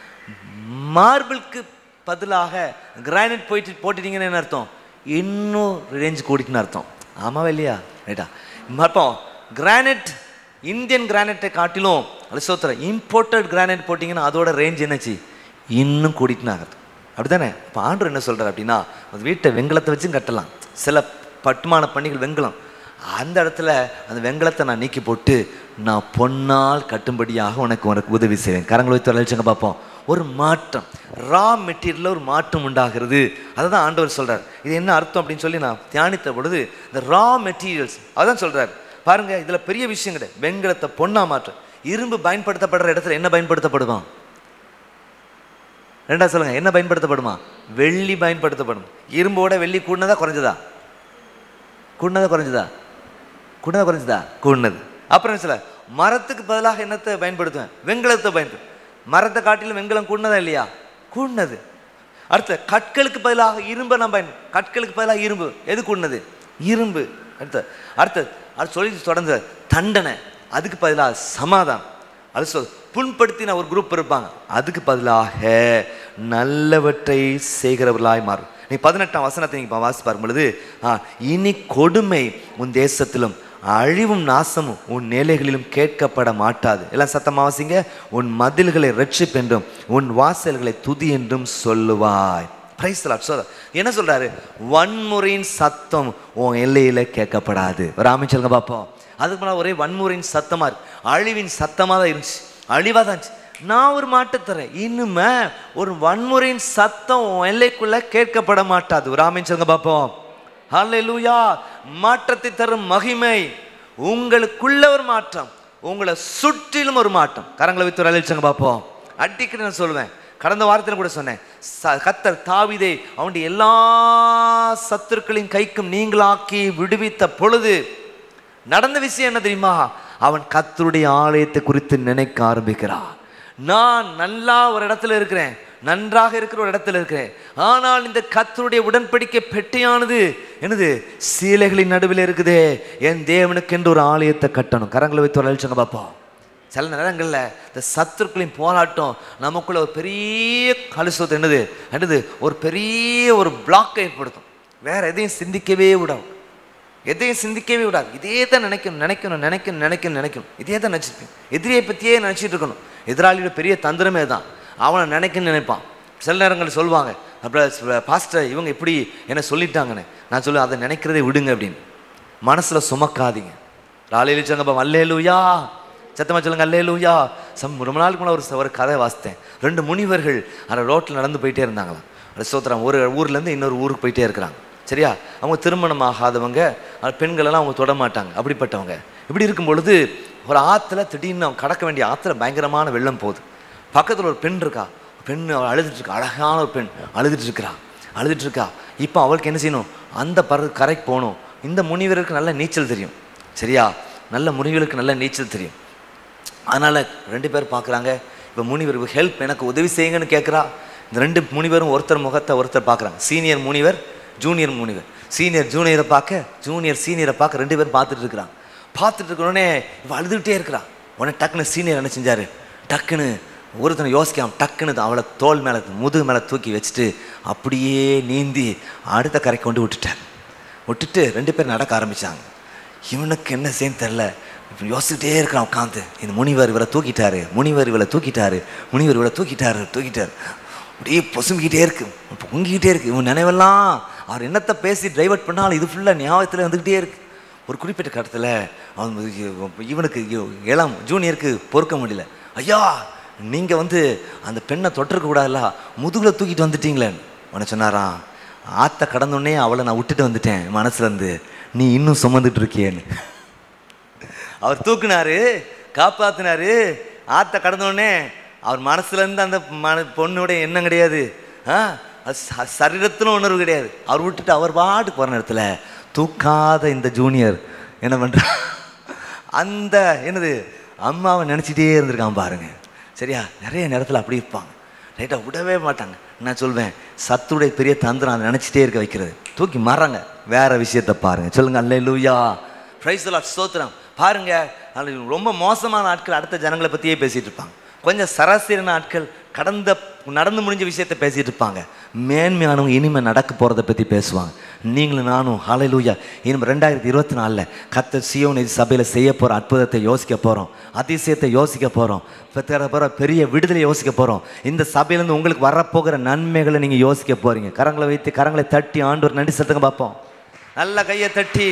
மார்பிளுக்கு பதிலாக கிரானைட் போயிட்டு போட்டுட்டீங்கன்னு என்ன அர்த்தம் இன்னும் ரேஞ்ச் கூடிட்டுன்னு அர்த்தம் ஆமாவா இல்லையா ரைட்டா அப்போ கிரானைட் இந்தியன் கிரானைட்டை காட்டிலும் அலிசோத்திர இம்போர்ட்டட் கிரானைட் போட்டிங்கன்னா அதோட ரேஞ்ச் என்னச்சு இன்னும் கூடிட்டுன்னு அர்த்தம் அப்படிதானே இப்போ ஆண்டவர் என்ன சொல்றாரு அப்படின்னா அந்த வீட்டை வெண்கலத்தை வச்சும் கட்டலாம் சில பட்டுமான பணிகள் வெண்கலம் அந்த இடத்துல அந்த வெண்கலத்தை நான் நீக்கி போட்டு நான் பொன்னால் கட்டும்படியாக உனக்கு உனக்கு உதவி செய்வேன் கரங்களை வைத்து வளர்ச்சிங்க பார்ப்போம் ஒரு மாற்றம் ரா மெட்டீரியலில் ஒரு மாற்றம் உண்டாகிறது அதை தான் ஆண்டவர் சொல்றார் இது என்ன அர்த்தம் அப்படின்னு சொல்லி நான் தியானித்த பொழுது இந்த ரா மெட்டீரியல்ஸ் அதான் சொல்றார் பாருங்க இதுல பெரிய விஷயம் கிடையாது வெண்கலத்தை பொண்ணா மாற்றம் இரும்பு பயன்படுத்தப்படுற இடத்துல என்ன பயன்படுத்தப்படுவான் ரெண்டா சொல்லுங்க என்ன பயன்படுத்தப்படுமா வெள்ளி பயன்படுத்தப்படும் இரும்போட வெள்ளி கூடினதா குறைஞ்சதா கூடினதா குறைஞ்சதா கூடினதா குறைஞ்சதா கூடினது அப்புறம் சில மரத்துக்கு பதிலாக என்னத்தை பயன்படுத்துவேன் வெண்கலத்தை பயன்படுத்து மரத்தை காட்டிலும் வெண்கலம் கூடினதா இல்லையா கூடினது அடுத்து கற்களுக்கு பதிலாக இரும்பை நான் பயன் கற்களுக்கு பதிலாக இரும்பு எது கூடினது இரும்பு அடுத்து அடுத்து அது சொல்லி தொடர்ந்து தண்டனை அதுக்கு பதிலாக சமாதானம் அது சொல் புண்படுத்தின ஒரு குரூப் இருப்பாங்க அதுக்கு பதிலாக நல்லவற்றை செய்கிறவர்களாய் மாறும் நீ பதினெட்டாம் வசனத்தை நீங்க வாசி பார்க்கும் பொழுது ஆ, இனி கொடுமை உன் தேசத்திலும் அழிவும் நாசமும் உன் நிலைகளிலும் கேட்கப்பட மாட்டாது எல்லாம் சத்தமா வாசிங்க உன் மதில்களை ரட்சிப்பென்றும் உன் வாசல்களை துதி என்றும் சொல்லுவாய் பிரைஸ் சொல்ற என்ன சொல்றாரு வன்முறையின் சத்தம் உன் எல்லையில கேட்கப்படாது ஒரு ஆமென் சொல்லுங்க பார்ப்போம் அதுக்கு முன்னாடி ஒரே வன்முறையின் சத்தமா இருக்கு அழிவின் சத்தமா தான் இருந்துச்சு அழிவா தான் இருந்துச்சு நான் ஒரு மாட்டை தரேன் இனிமே ஒரு வன்முறையின் சத்தம் உன் எல்லைக்குள்ள கேட்கப்பட மாட்டாது ஒரு ஆமீன் சொல்லுங்க பார்ப்போம் ஹalleluya மாற்றத்தை தரும் மகிமை உங்களுக்குள்ள ஒரு மாற்றம் உங்களை சுற்றிலும் ஒரு மாற்றம் கரங்களை வைத்து ஒரு அழிச்சங்க பார்ப்போம் அடிக்கடி நான் சொல்லுவேன் கடந்த வாரத்தில் கூட சொன்னேன் ச- கர்த்தர் தாவீதை அவனுடைய எல்லா சத்துருக்களின் கைக்கும் நீங்களாக்கி விடுவித்த பொழுது நடந்த விஷயம் என்ன தெரியுமா அவன் கர்த்தருடைய ஆலயத்தை குறித்து நினைக்க ஆரம்பிக்கிறான் நான் நல்லா ஒரு இடத்துல இருக்கிறேன் நன்றாக இருக்கிற ஒரு இடத்துல இருக்கிறேன் ஆனால் இந்த கர்த்தருடைய உடன்படிக்கை பெட்டியானது என்னது சீலைகளின் நடுவில் இருக்குதே என் தேவனுக்கு என்று ஒரு ஆலயத்தை கட்டணும் கரங்களை வைத்து ஒரு அழிச்சங்க பார்ப்போம் சில நேரங்களில் இந்த சத்துருக்களின் போராட்டம் நமக்குள்ள ஒரு பெரிய கலுசத்தை என்னது என்னது ஒரு பெரிய ஒரு பிளாக்கை ஏற்படுத்தும் வேற எதையும் சிந்திக்கவே விடாது எதையும் சிந்திக்கவே விடாது இதே தான் நினைக்கணும் நினைக்கணும் நினைக்கணும் நினைக்கணும் நினைக்கணும் இதே தான் நினச்சிருக்கேன் எதிரியை பற்றியே நினச்சிட்டு இருக்கணும் எதிராளியோட பெரிய தந்திரமே தான் அவனை நினைக்கணும்னு நினைப்பான் சில நேரங்களில் சொல்லுவாங்க அப்புறம் பாஸ்டர் இவங்க இப்படி என்ன சொல்லிட்டாங்கன்னு நான் சொல்லுவேன் அதை நினைக்கிறதே விடுங்க அப்படின்னு மனசில் சுமக்காதீங்க ராலையில் சங்கப்பா அல்லேலூயா சத்தமா சொல்லுங்க அல்லேலூயா சம் ரொம்ப நாளுக்கு முன்னாடி ஒரு ச- ஒரு கதை வாசித்தேன் ரெண்டு முனிவர்கள் அந்த ரோட்டில் நடந்து போயிட்டே இருந்தாங்களாம் அது சோத்திரம் ஒரு ஊர்லேருந்து இன்னொரு ஊருக்கு போயிட்டே இருக்கிறாங்க சரியா அவங்க திருமணம் ஆகாதவங்க அந்த பெண்களெல்லாம் அவங்க தொட மாட்டாங்க அப்படிப்பட்டவங்க இப்படி இருக்கும் பொழுது ஒரு ஆற்றுல திடீர்னு அவங்க கடக்க வேண்டிய ஆற்றுல பயங்கரமான வெள்ளம் போகுது பக்கத்தில் ஒரு பெண் இருக்கா பெண் அவள் அழுதுட்டு இருக்கா அழகான ஒரு பெண் அழுதுட்டு இருக்கிறா அழுதுட்டு இருக்கா இப்போ அவளுக்கு என்ன செய்யணும் அந்த பரு கரைக்கு போகணும் இந்த முனிவருக்கு நல்ல நீச்சல் தெரியும் சரியா நல்ல முனிவருக்கு நல்ல நீச்சல் தெரியும் அதனால் ரெண்டு பேர் பார்க்குறாங்க இப்போ முனிவர் ஹெல்ப் எனக்கு உதவி செய்யுங்கன்னு கேட்குறா இந்த ரெண்டு முனிவரும் ஒருத்தர் முகத்தை ஒருத்தர் பார்க்குறாங்க சீனியர் முனிவர் ஜூனியர் முனிவர் சீனியர் ஜூனியரை பார்க்க ஜூனியர் சீனியரை பார்க்க ரெண்டு பேரும் பார்த்துட்டு இருக்கிறான் பார்த்துட்டு இருக்க உடனே இவ அழுதுகிட்டே இருக்கிறான் உடனே டக்குன்னு சீனியர் என்ன செஞ்சாரு டக்குன்னு ஒருத்தனை யோசிக்காம டக்குன்னு அவளை தோல் மேலே முதுகு மேலே தூக்கி வச்சுட்டு அப்படியே நீந்தி அடுத்த கரைக்கு கொண்டு விட்டுட்டார் விட்டுட்டு ரெண்டு பேரும் நடக்க ஆரம்பிச்சாங்க இவனுக்கு என்ன செய்யன்னு தெரில இப்போ யோசிச்சுட்டே இருக்கிறான் உட்காந்து இந்த முனிவர் இவரை தூக்கிட்டாரு முனிவர் இவளை தூக்கிட்டாரு முனிவர் இவளை தூக்கிட்டாரு தூக்கிட்டாரு அப்படியே பொசுங்கிட்டே இருக்கு பொங்கிக்கிட்டே இருக்கு இவன் நினைவெல்லாம் அவர் என்னத்தை பேசி டைவர்ட் பண்ணாலும் இது ஃபுல்லாக ஞாபகத்தில் வந்துக்கிட்டே இருக்கு ஒரு குறிப்பிட்ட கட்டத்தில் அவன் இ- இவனுக்கு இ- இளம் ஜூனியருக்கு பொறுக்க முடியல ஐயா நீங்கள் வந்து அந்த பெண்ணை தொட்டிருக்க கூடாதுல்ல முதுகில் தூக்கிட்டு வந்துட்டீங்களேன்னு உன சொன்னாராம் ஆத்த கடந்தோடனே அவளை நான் விட்டுட்டு வந்துட்டேன் மனசுல இருந்து நீ இன்னும் சுமந்துட்டு இருக்கியேன்னு அவர் தூக்குனாரு காப்பாத்தினாரு ஆத்த கடந்தோடனே அவர் மனசுல இருந்து அந்த மன பொண்ணுடைய எண்ணம் கிடையாது ஆ அது ச- சரீரத்திலும் உணர்வு கிடையாது அவர் விட்டுட்டு அவர் பாட்டுக்கு போகிற நேரத்தில் தூக்காத இந்த ஜூனியர் என்ன பண்றா அந்த என்னது அம்மாவை நினச்சிட்டே இருந்திருக்கான் பாருங்க சரியா நிறைய நேரத்தில் அப்படி இருப்பாங்க ரைட்டாக விடவே மாட்டாங்க நான் சொல்வேன் சத்துடைய பெரிய தந்திரம் அதை நினச்சிட்டே இருக்க வைக்கிறது தூக்கி மாறாங்க வேற விஷயத்தை பாருங்க சொல்லுங்க அல்ல லூயா பிரைஸ் ஸ்தோத்திரம் பாருங்க அது ரொம்ப மோசமான ஆட்கள் அடுத்த ஜனங்களை பற்றியே பேசிட்டு இருப்பாங்க கொஞ்சம் சராசரியான ஆட்கள் கடந்த நடந்து முடிஞ்ச விஷயத்தை பேசிட்டு இருப்பாங்க மேன்மையானவங்க இனிமே நடக்க போகிறத பற்றி பேசுவாங்க நீங்களும் நானும் ஹalleluya இனிமே ரெண்டாயிரத்தி இருபத்தி நாலில் கத்த சியோன் சபையில் செய்ய போகிற அற்புதத்தை யோசிக்க போகிறோம் அதிசயத்தை யோசிக்க போகிறோம் போகிற பெரிய விடுதலை யோசிக்க போகிறோம் இந்த சபையிலேருந்து உங்களுக்கு வரப்போகிற நன்மைகளை நீங்கள் யோசிக்க போகிறீங்க கரங்களை வைத்து கரங்களை தட்டி ஆண்டவர் நன்றி செலுத்துங்க பார்ப்போம் நல்ல கையை தட்டி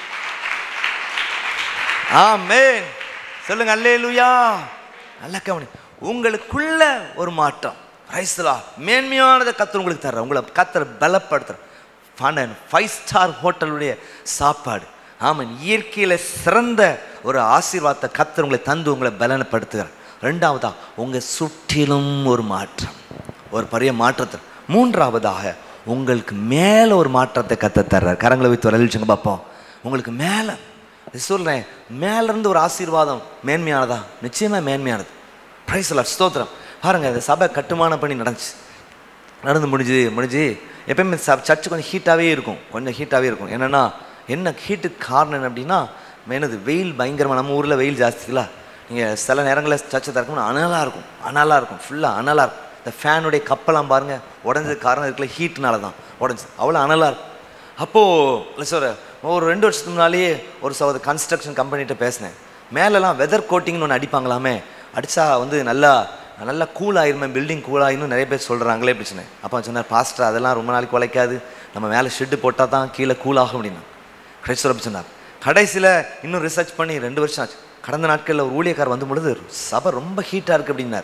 ஆமென் சொல்லுங்க அல்லேலூயா நல்ல கவனி உங்களுக்குள்ள ஒரு மாற்றம் ரைஸ்லா மேன்மையானதை கத்தர் உங்களுக்கு தர்ற உங்களை கத்தர் பலப்படுத்துற ஃபன் ஃபைவ் ஸ்டார் ஹோட்டலுடைய சாப்பாடு ஆமாம் இயற்கையில் சிறந்த ஒரு ஆசீர்வாதத்தை கத்தர் உங்களை தந்து உங்களை பலனப்படுத்துகிறார் ரெண்டாவதா உங்கள் சுற்றிலும் ஒரு மாற்றம் ஒரு பெரிய மாற்றத்தை மூன்றாவதாக உங்களுக்கு மேலே ஒரு மாற்றத்தை கத்த தர்றார் கரங்களை வைத்து வரலிச்சுங்க பார்ப்போம் உங்களுக்கு மேலே சொல்கிறேன் மேலேருந்து ஒரு ஆசீர்வாதம் மேன்மையானதா நிச்சயமாக மேன்மையானது பிரைஸ் ஸ்தோத்திரம் பாருங்க இந்த சபை கட்டுமானம் பண்ணி நடந்துச்சு நடந்து முடிஞ்சு முடிஞ்சு எப்பயுமே ச சர்ச்சு கொஞ்சம் ஹீட்டாகவே இருக்கும் கொஞ்சம் ஹீட்டாகவே இருக்கும் என்னென்னா என்ன ஹீட்டுக்கு காரணம் என்ன அப்படின்னா என்னது வெயில் பயங்கரமாக நம்ம ஊரில் வெயில் ஜாஸ்திங்களா நீங்கள் சில நேரங்களில் சர்ச்சை திறக்கணும் அனலாக இருக்கும் அனலாக இருக்கும் ஃபுல்லாக அனலாக இருக்கும் இந்த ஃபேனுடைய கப்பெல்லாம் பாருங்கள் உடஞ்சது காரணம் இருக்குல்ல ஹீட்னால தான் உடஞ்சி அவ்வளோ அனலாக இருக்கும் அப்போது சார் ஒரு ரெண்டு வருஷத்துக்கு முன்னாலேயே ஒரு ச கன்ஸ்ட்ரக்ஷன் கம்பெனிகிட்ட பேசினேன் மேலெல்லாம் வெதர் கோட்டிங்னு ஒன்று அடிப்பாங்களாமே அடித்தா வந்து நல்லா நல்லா கூல் ஆயிருமே பில்டிங் கூல் ஆயிரும் நிறைய பேர் சொல்கிறாங்களே அப்படி சொன்னேன் அப்போ சொன்னார் பாஸ்டர் அதெல்லாம் ரொம்ப நாளைக்கு உழைக்காது நம்ம மேலே ஷெட்டு போட்டால் தான் கீழே கூல் ஆகும் அப்படின்னா கிரைஸ்தவர் அப்படி சொன்னார் கடைசியில் இன்னும் ரிசர்ச் பண்ணி ரெண்டு வருஷம் ஆச்சு கடந்த நாட்களில் ஒரு ஊழியக்கார் வந்து பொழுது சபை ரொம்ப ஹீட்டாக இருக்குது அப்படின்னார்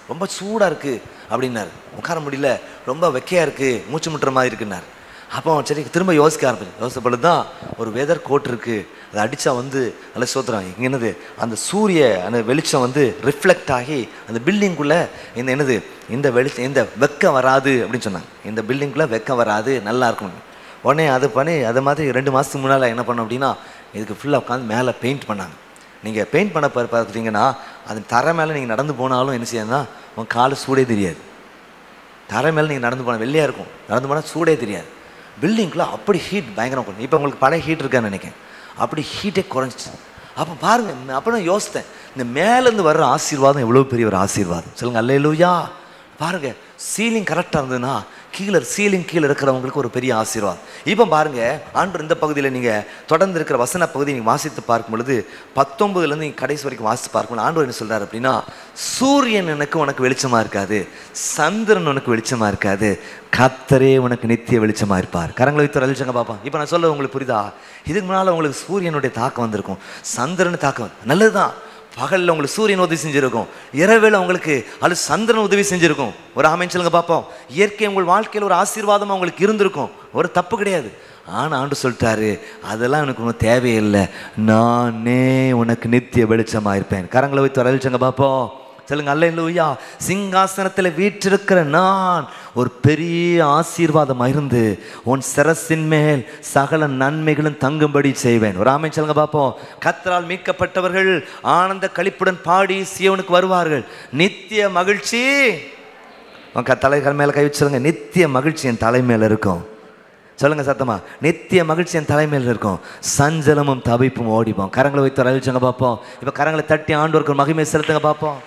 ரொம்ப சூடாக இருக்குது அப்படின்னாரு உட்கார முடியல ரொம்ப வெக்கையாக இருக்குது மூச்சு முட்டுற மாதிரி இருக்குன்னாரு அப்போ அவன் சரி திரும்ப யோசிக்க ஆரம்பிச்சு யோசித்த பொழுது தான் ஒரு வெதர் கோட் இருக்குது அதை அடித்தா வந்து நல்ல சோத்துறான் இங்கே என்னது அந்த சூரிய அந்த வெளிச்சம் வந்து ரிஃப்ளெக்ட் ஆகி அந்த பில்டிங்குள்ளே இந்த என்னது இந்த வெளிச்சம் இந்த வெக்கம் வராது அப்படின்னு சொன்னாங்க இந்த பில்டிங்குள்ளே வெக்கம் வராது நல்லா இருக்கும் உடனே அது பண்ணி அது மாதிரி ரெண்டு மாதத்துக்கு முன்னால் என்ன பண்ணோம் அப்படின்னா இதுக்கு ஃபுல்லாக உட்காந்து மேலே பெயிண்ட் பண்ணாங்க நீங்கள் பெயிண்ட் பண்ண பா- பார்த்துட்டீங்கன்னா அது தரை மேலே நீங்கள் நடந்து போனாலும் என்ன செய்யணும்னா உன் காலு சூடே தெரியாது தரை மேலே நீங்கள் நடந்து போனால் வெள்ளையாக இருக்கும் நடந்து போனால் சூடே தெரியாது பில்டிங்குள்ள அப்படி ஹீட் பயங்கரம் இருக்கும் இப்போ உங்களுக்கு பழைய ஹீட் இருக்கான்னு நினைக்கிறேன் அப்படி ஹீட்டே குறைஞ்சிச்சு அப்போ பாருங்க அப்போ நான் யோசித்தேன் இந்த மேலேருந்து வர்ற ஆசீர்வாதம் எவ்வளோ பெரிய ஒரு ஆசீர்வாதம் சொல்லுங்க அல்லேலூயா பாருங்க சீலிங் கரெக்டாக இருந்ததுன்னா கீழே சீலிங் கீழே இருக்கிறவங்களுக்கு ஒரு பெரிய ஆசீர்வாதம் இப்போ பாருங்க ஆண்டு இந்த பகுதியில் நீங்கள் தொடர்ந்து இருக்கிற வசன பகுதி நீங்கள் வாசித்து பார்க்கும் பொழுது பத்தொன்பதுலேருந்து நீங்கள் கடைசி வரைக்கும் வாசித்து பார்க்கும் ஆண்டவர் என்ன சொல்றாரு அப்படின்னா சூரியன் எனக்கு உனக்கு வெளிச்சமாக இருக்காது சந்திரன் உனக்கு வெளிச்சமாக இருக்காது கத்தரே உனக்கு நித்திய வெளிச்சமாக இருப்பார் கரங்களை வைத்து அழிச்சங்க பாப்பா இப்போ நான் சொல்ல உங்களுக்கு புரியுதா இதுக்கு முன்னால் உங்களுக்கு சூரியனுடைய தாக்கம் வந்திருக்கும் சந்திரன் தாக்கம் நல்லதுதான் பகலில் உங்களுக்கு சூரியன் உதவி செஞ்சிருக்கும் இரவில் உங்களுக்கு அது சந்திரன் உதவி செஞ்சிருக்கும் ஒரு ஆமைன்னு சொல்லுங்க பார்ப்போம் இயற்கை உங்கள் வாழ்க்கையில் ஒரு ஆசீர்வாதம் உங்களுக்கு இருந்திருக்கும் ஒரு தப்பு கிடையாது ஆனால் ஆண்டு சொல்லிட்டாரு அதெல்லாம் எனக்கு ஒன்றும் தேவையில்லை நானே உனக்கு நித்திய வெளிச்சமாக இருப்பேன் கரங்களை வைத்து வரலிச்சங்க பார்ப்போம் சொல்லுங்க அல்ல இல்லையா சிங்காசனத்தில் வீற்றிருக்கிற நான் ஒரு பெரிய ஆசீர்வாதம் இருந்து உன் சிரசின் மேல் சகல நன்மைகளும் தங்கும்படி செய்வேன் ஒரு ஆமை சொல்லுங்க பார்ப்போம் கத்தரால் மீட்கப்பட்டவர்கள் ஆனந்த களிப்புடன் பாடி சியோனுக்கு வருவார்கள் நித்திய மகிழ்ச்சி உன் க- தலைகள் மேல கை வச்சிருங்க நித்திய மகிழ்ச்சி என் தலை மேல இருக்கும் சொல்லுங்க சத்தமா நித்திய மகிழ்ச்சி என் தலைமையில் இருக்கும் சஞ்சலமும் தவிப்பும் ஓடிப்போம் கரங்களை வைத்து அறிவிச்சங்க பார்ப்போம் இப்போ கரங்களை தட்டி ஆண்டவருக்கு மகிமை செலுத்துங்க பார்ப்போம்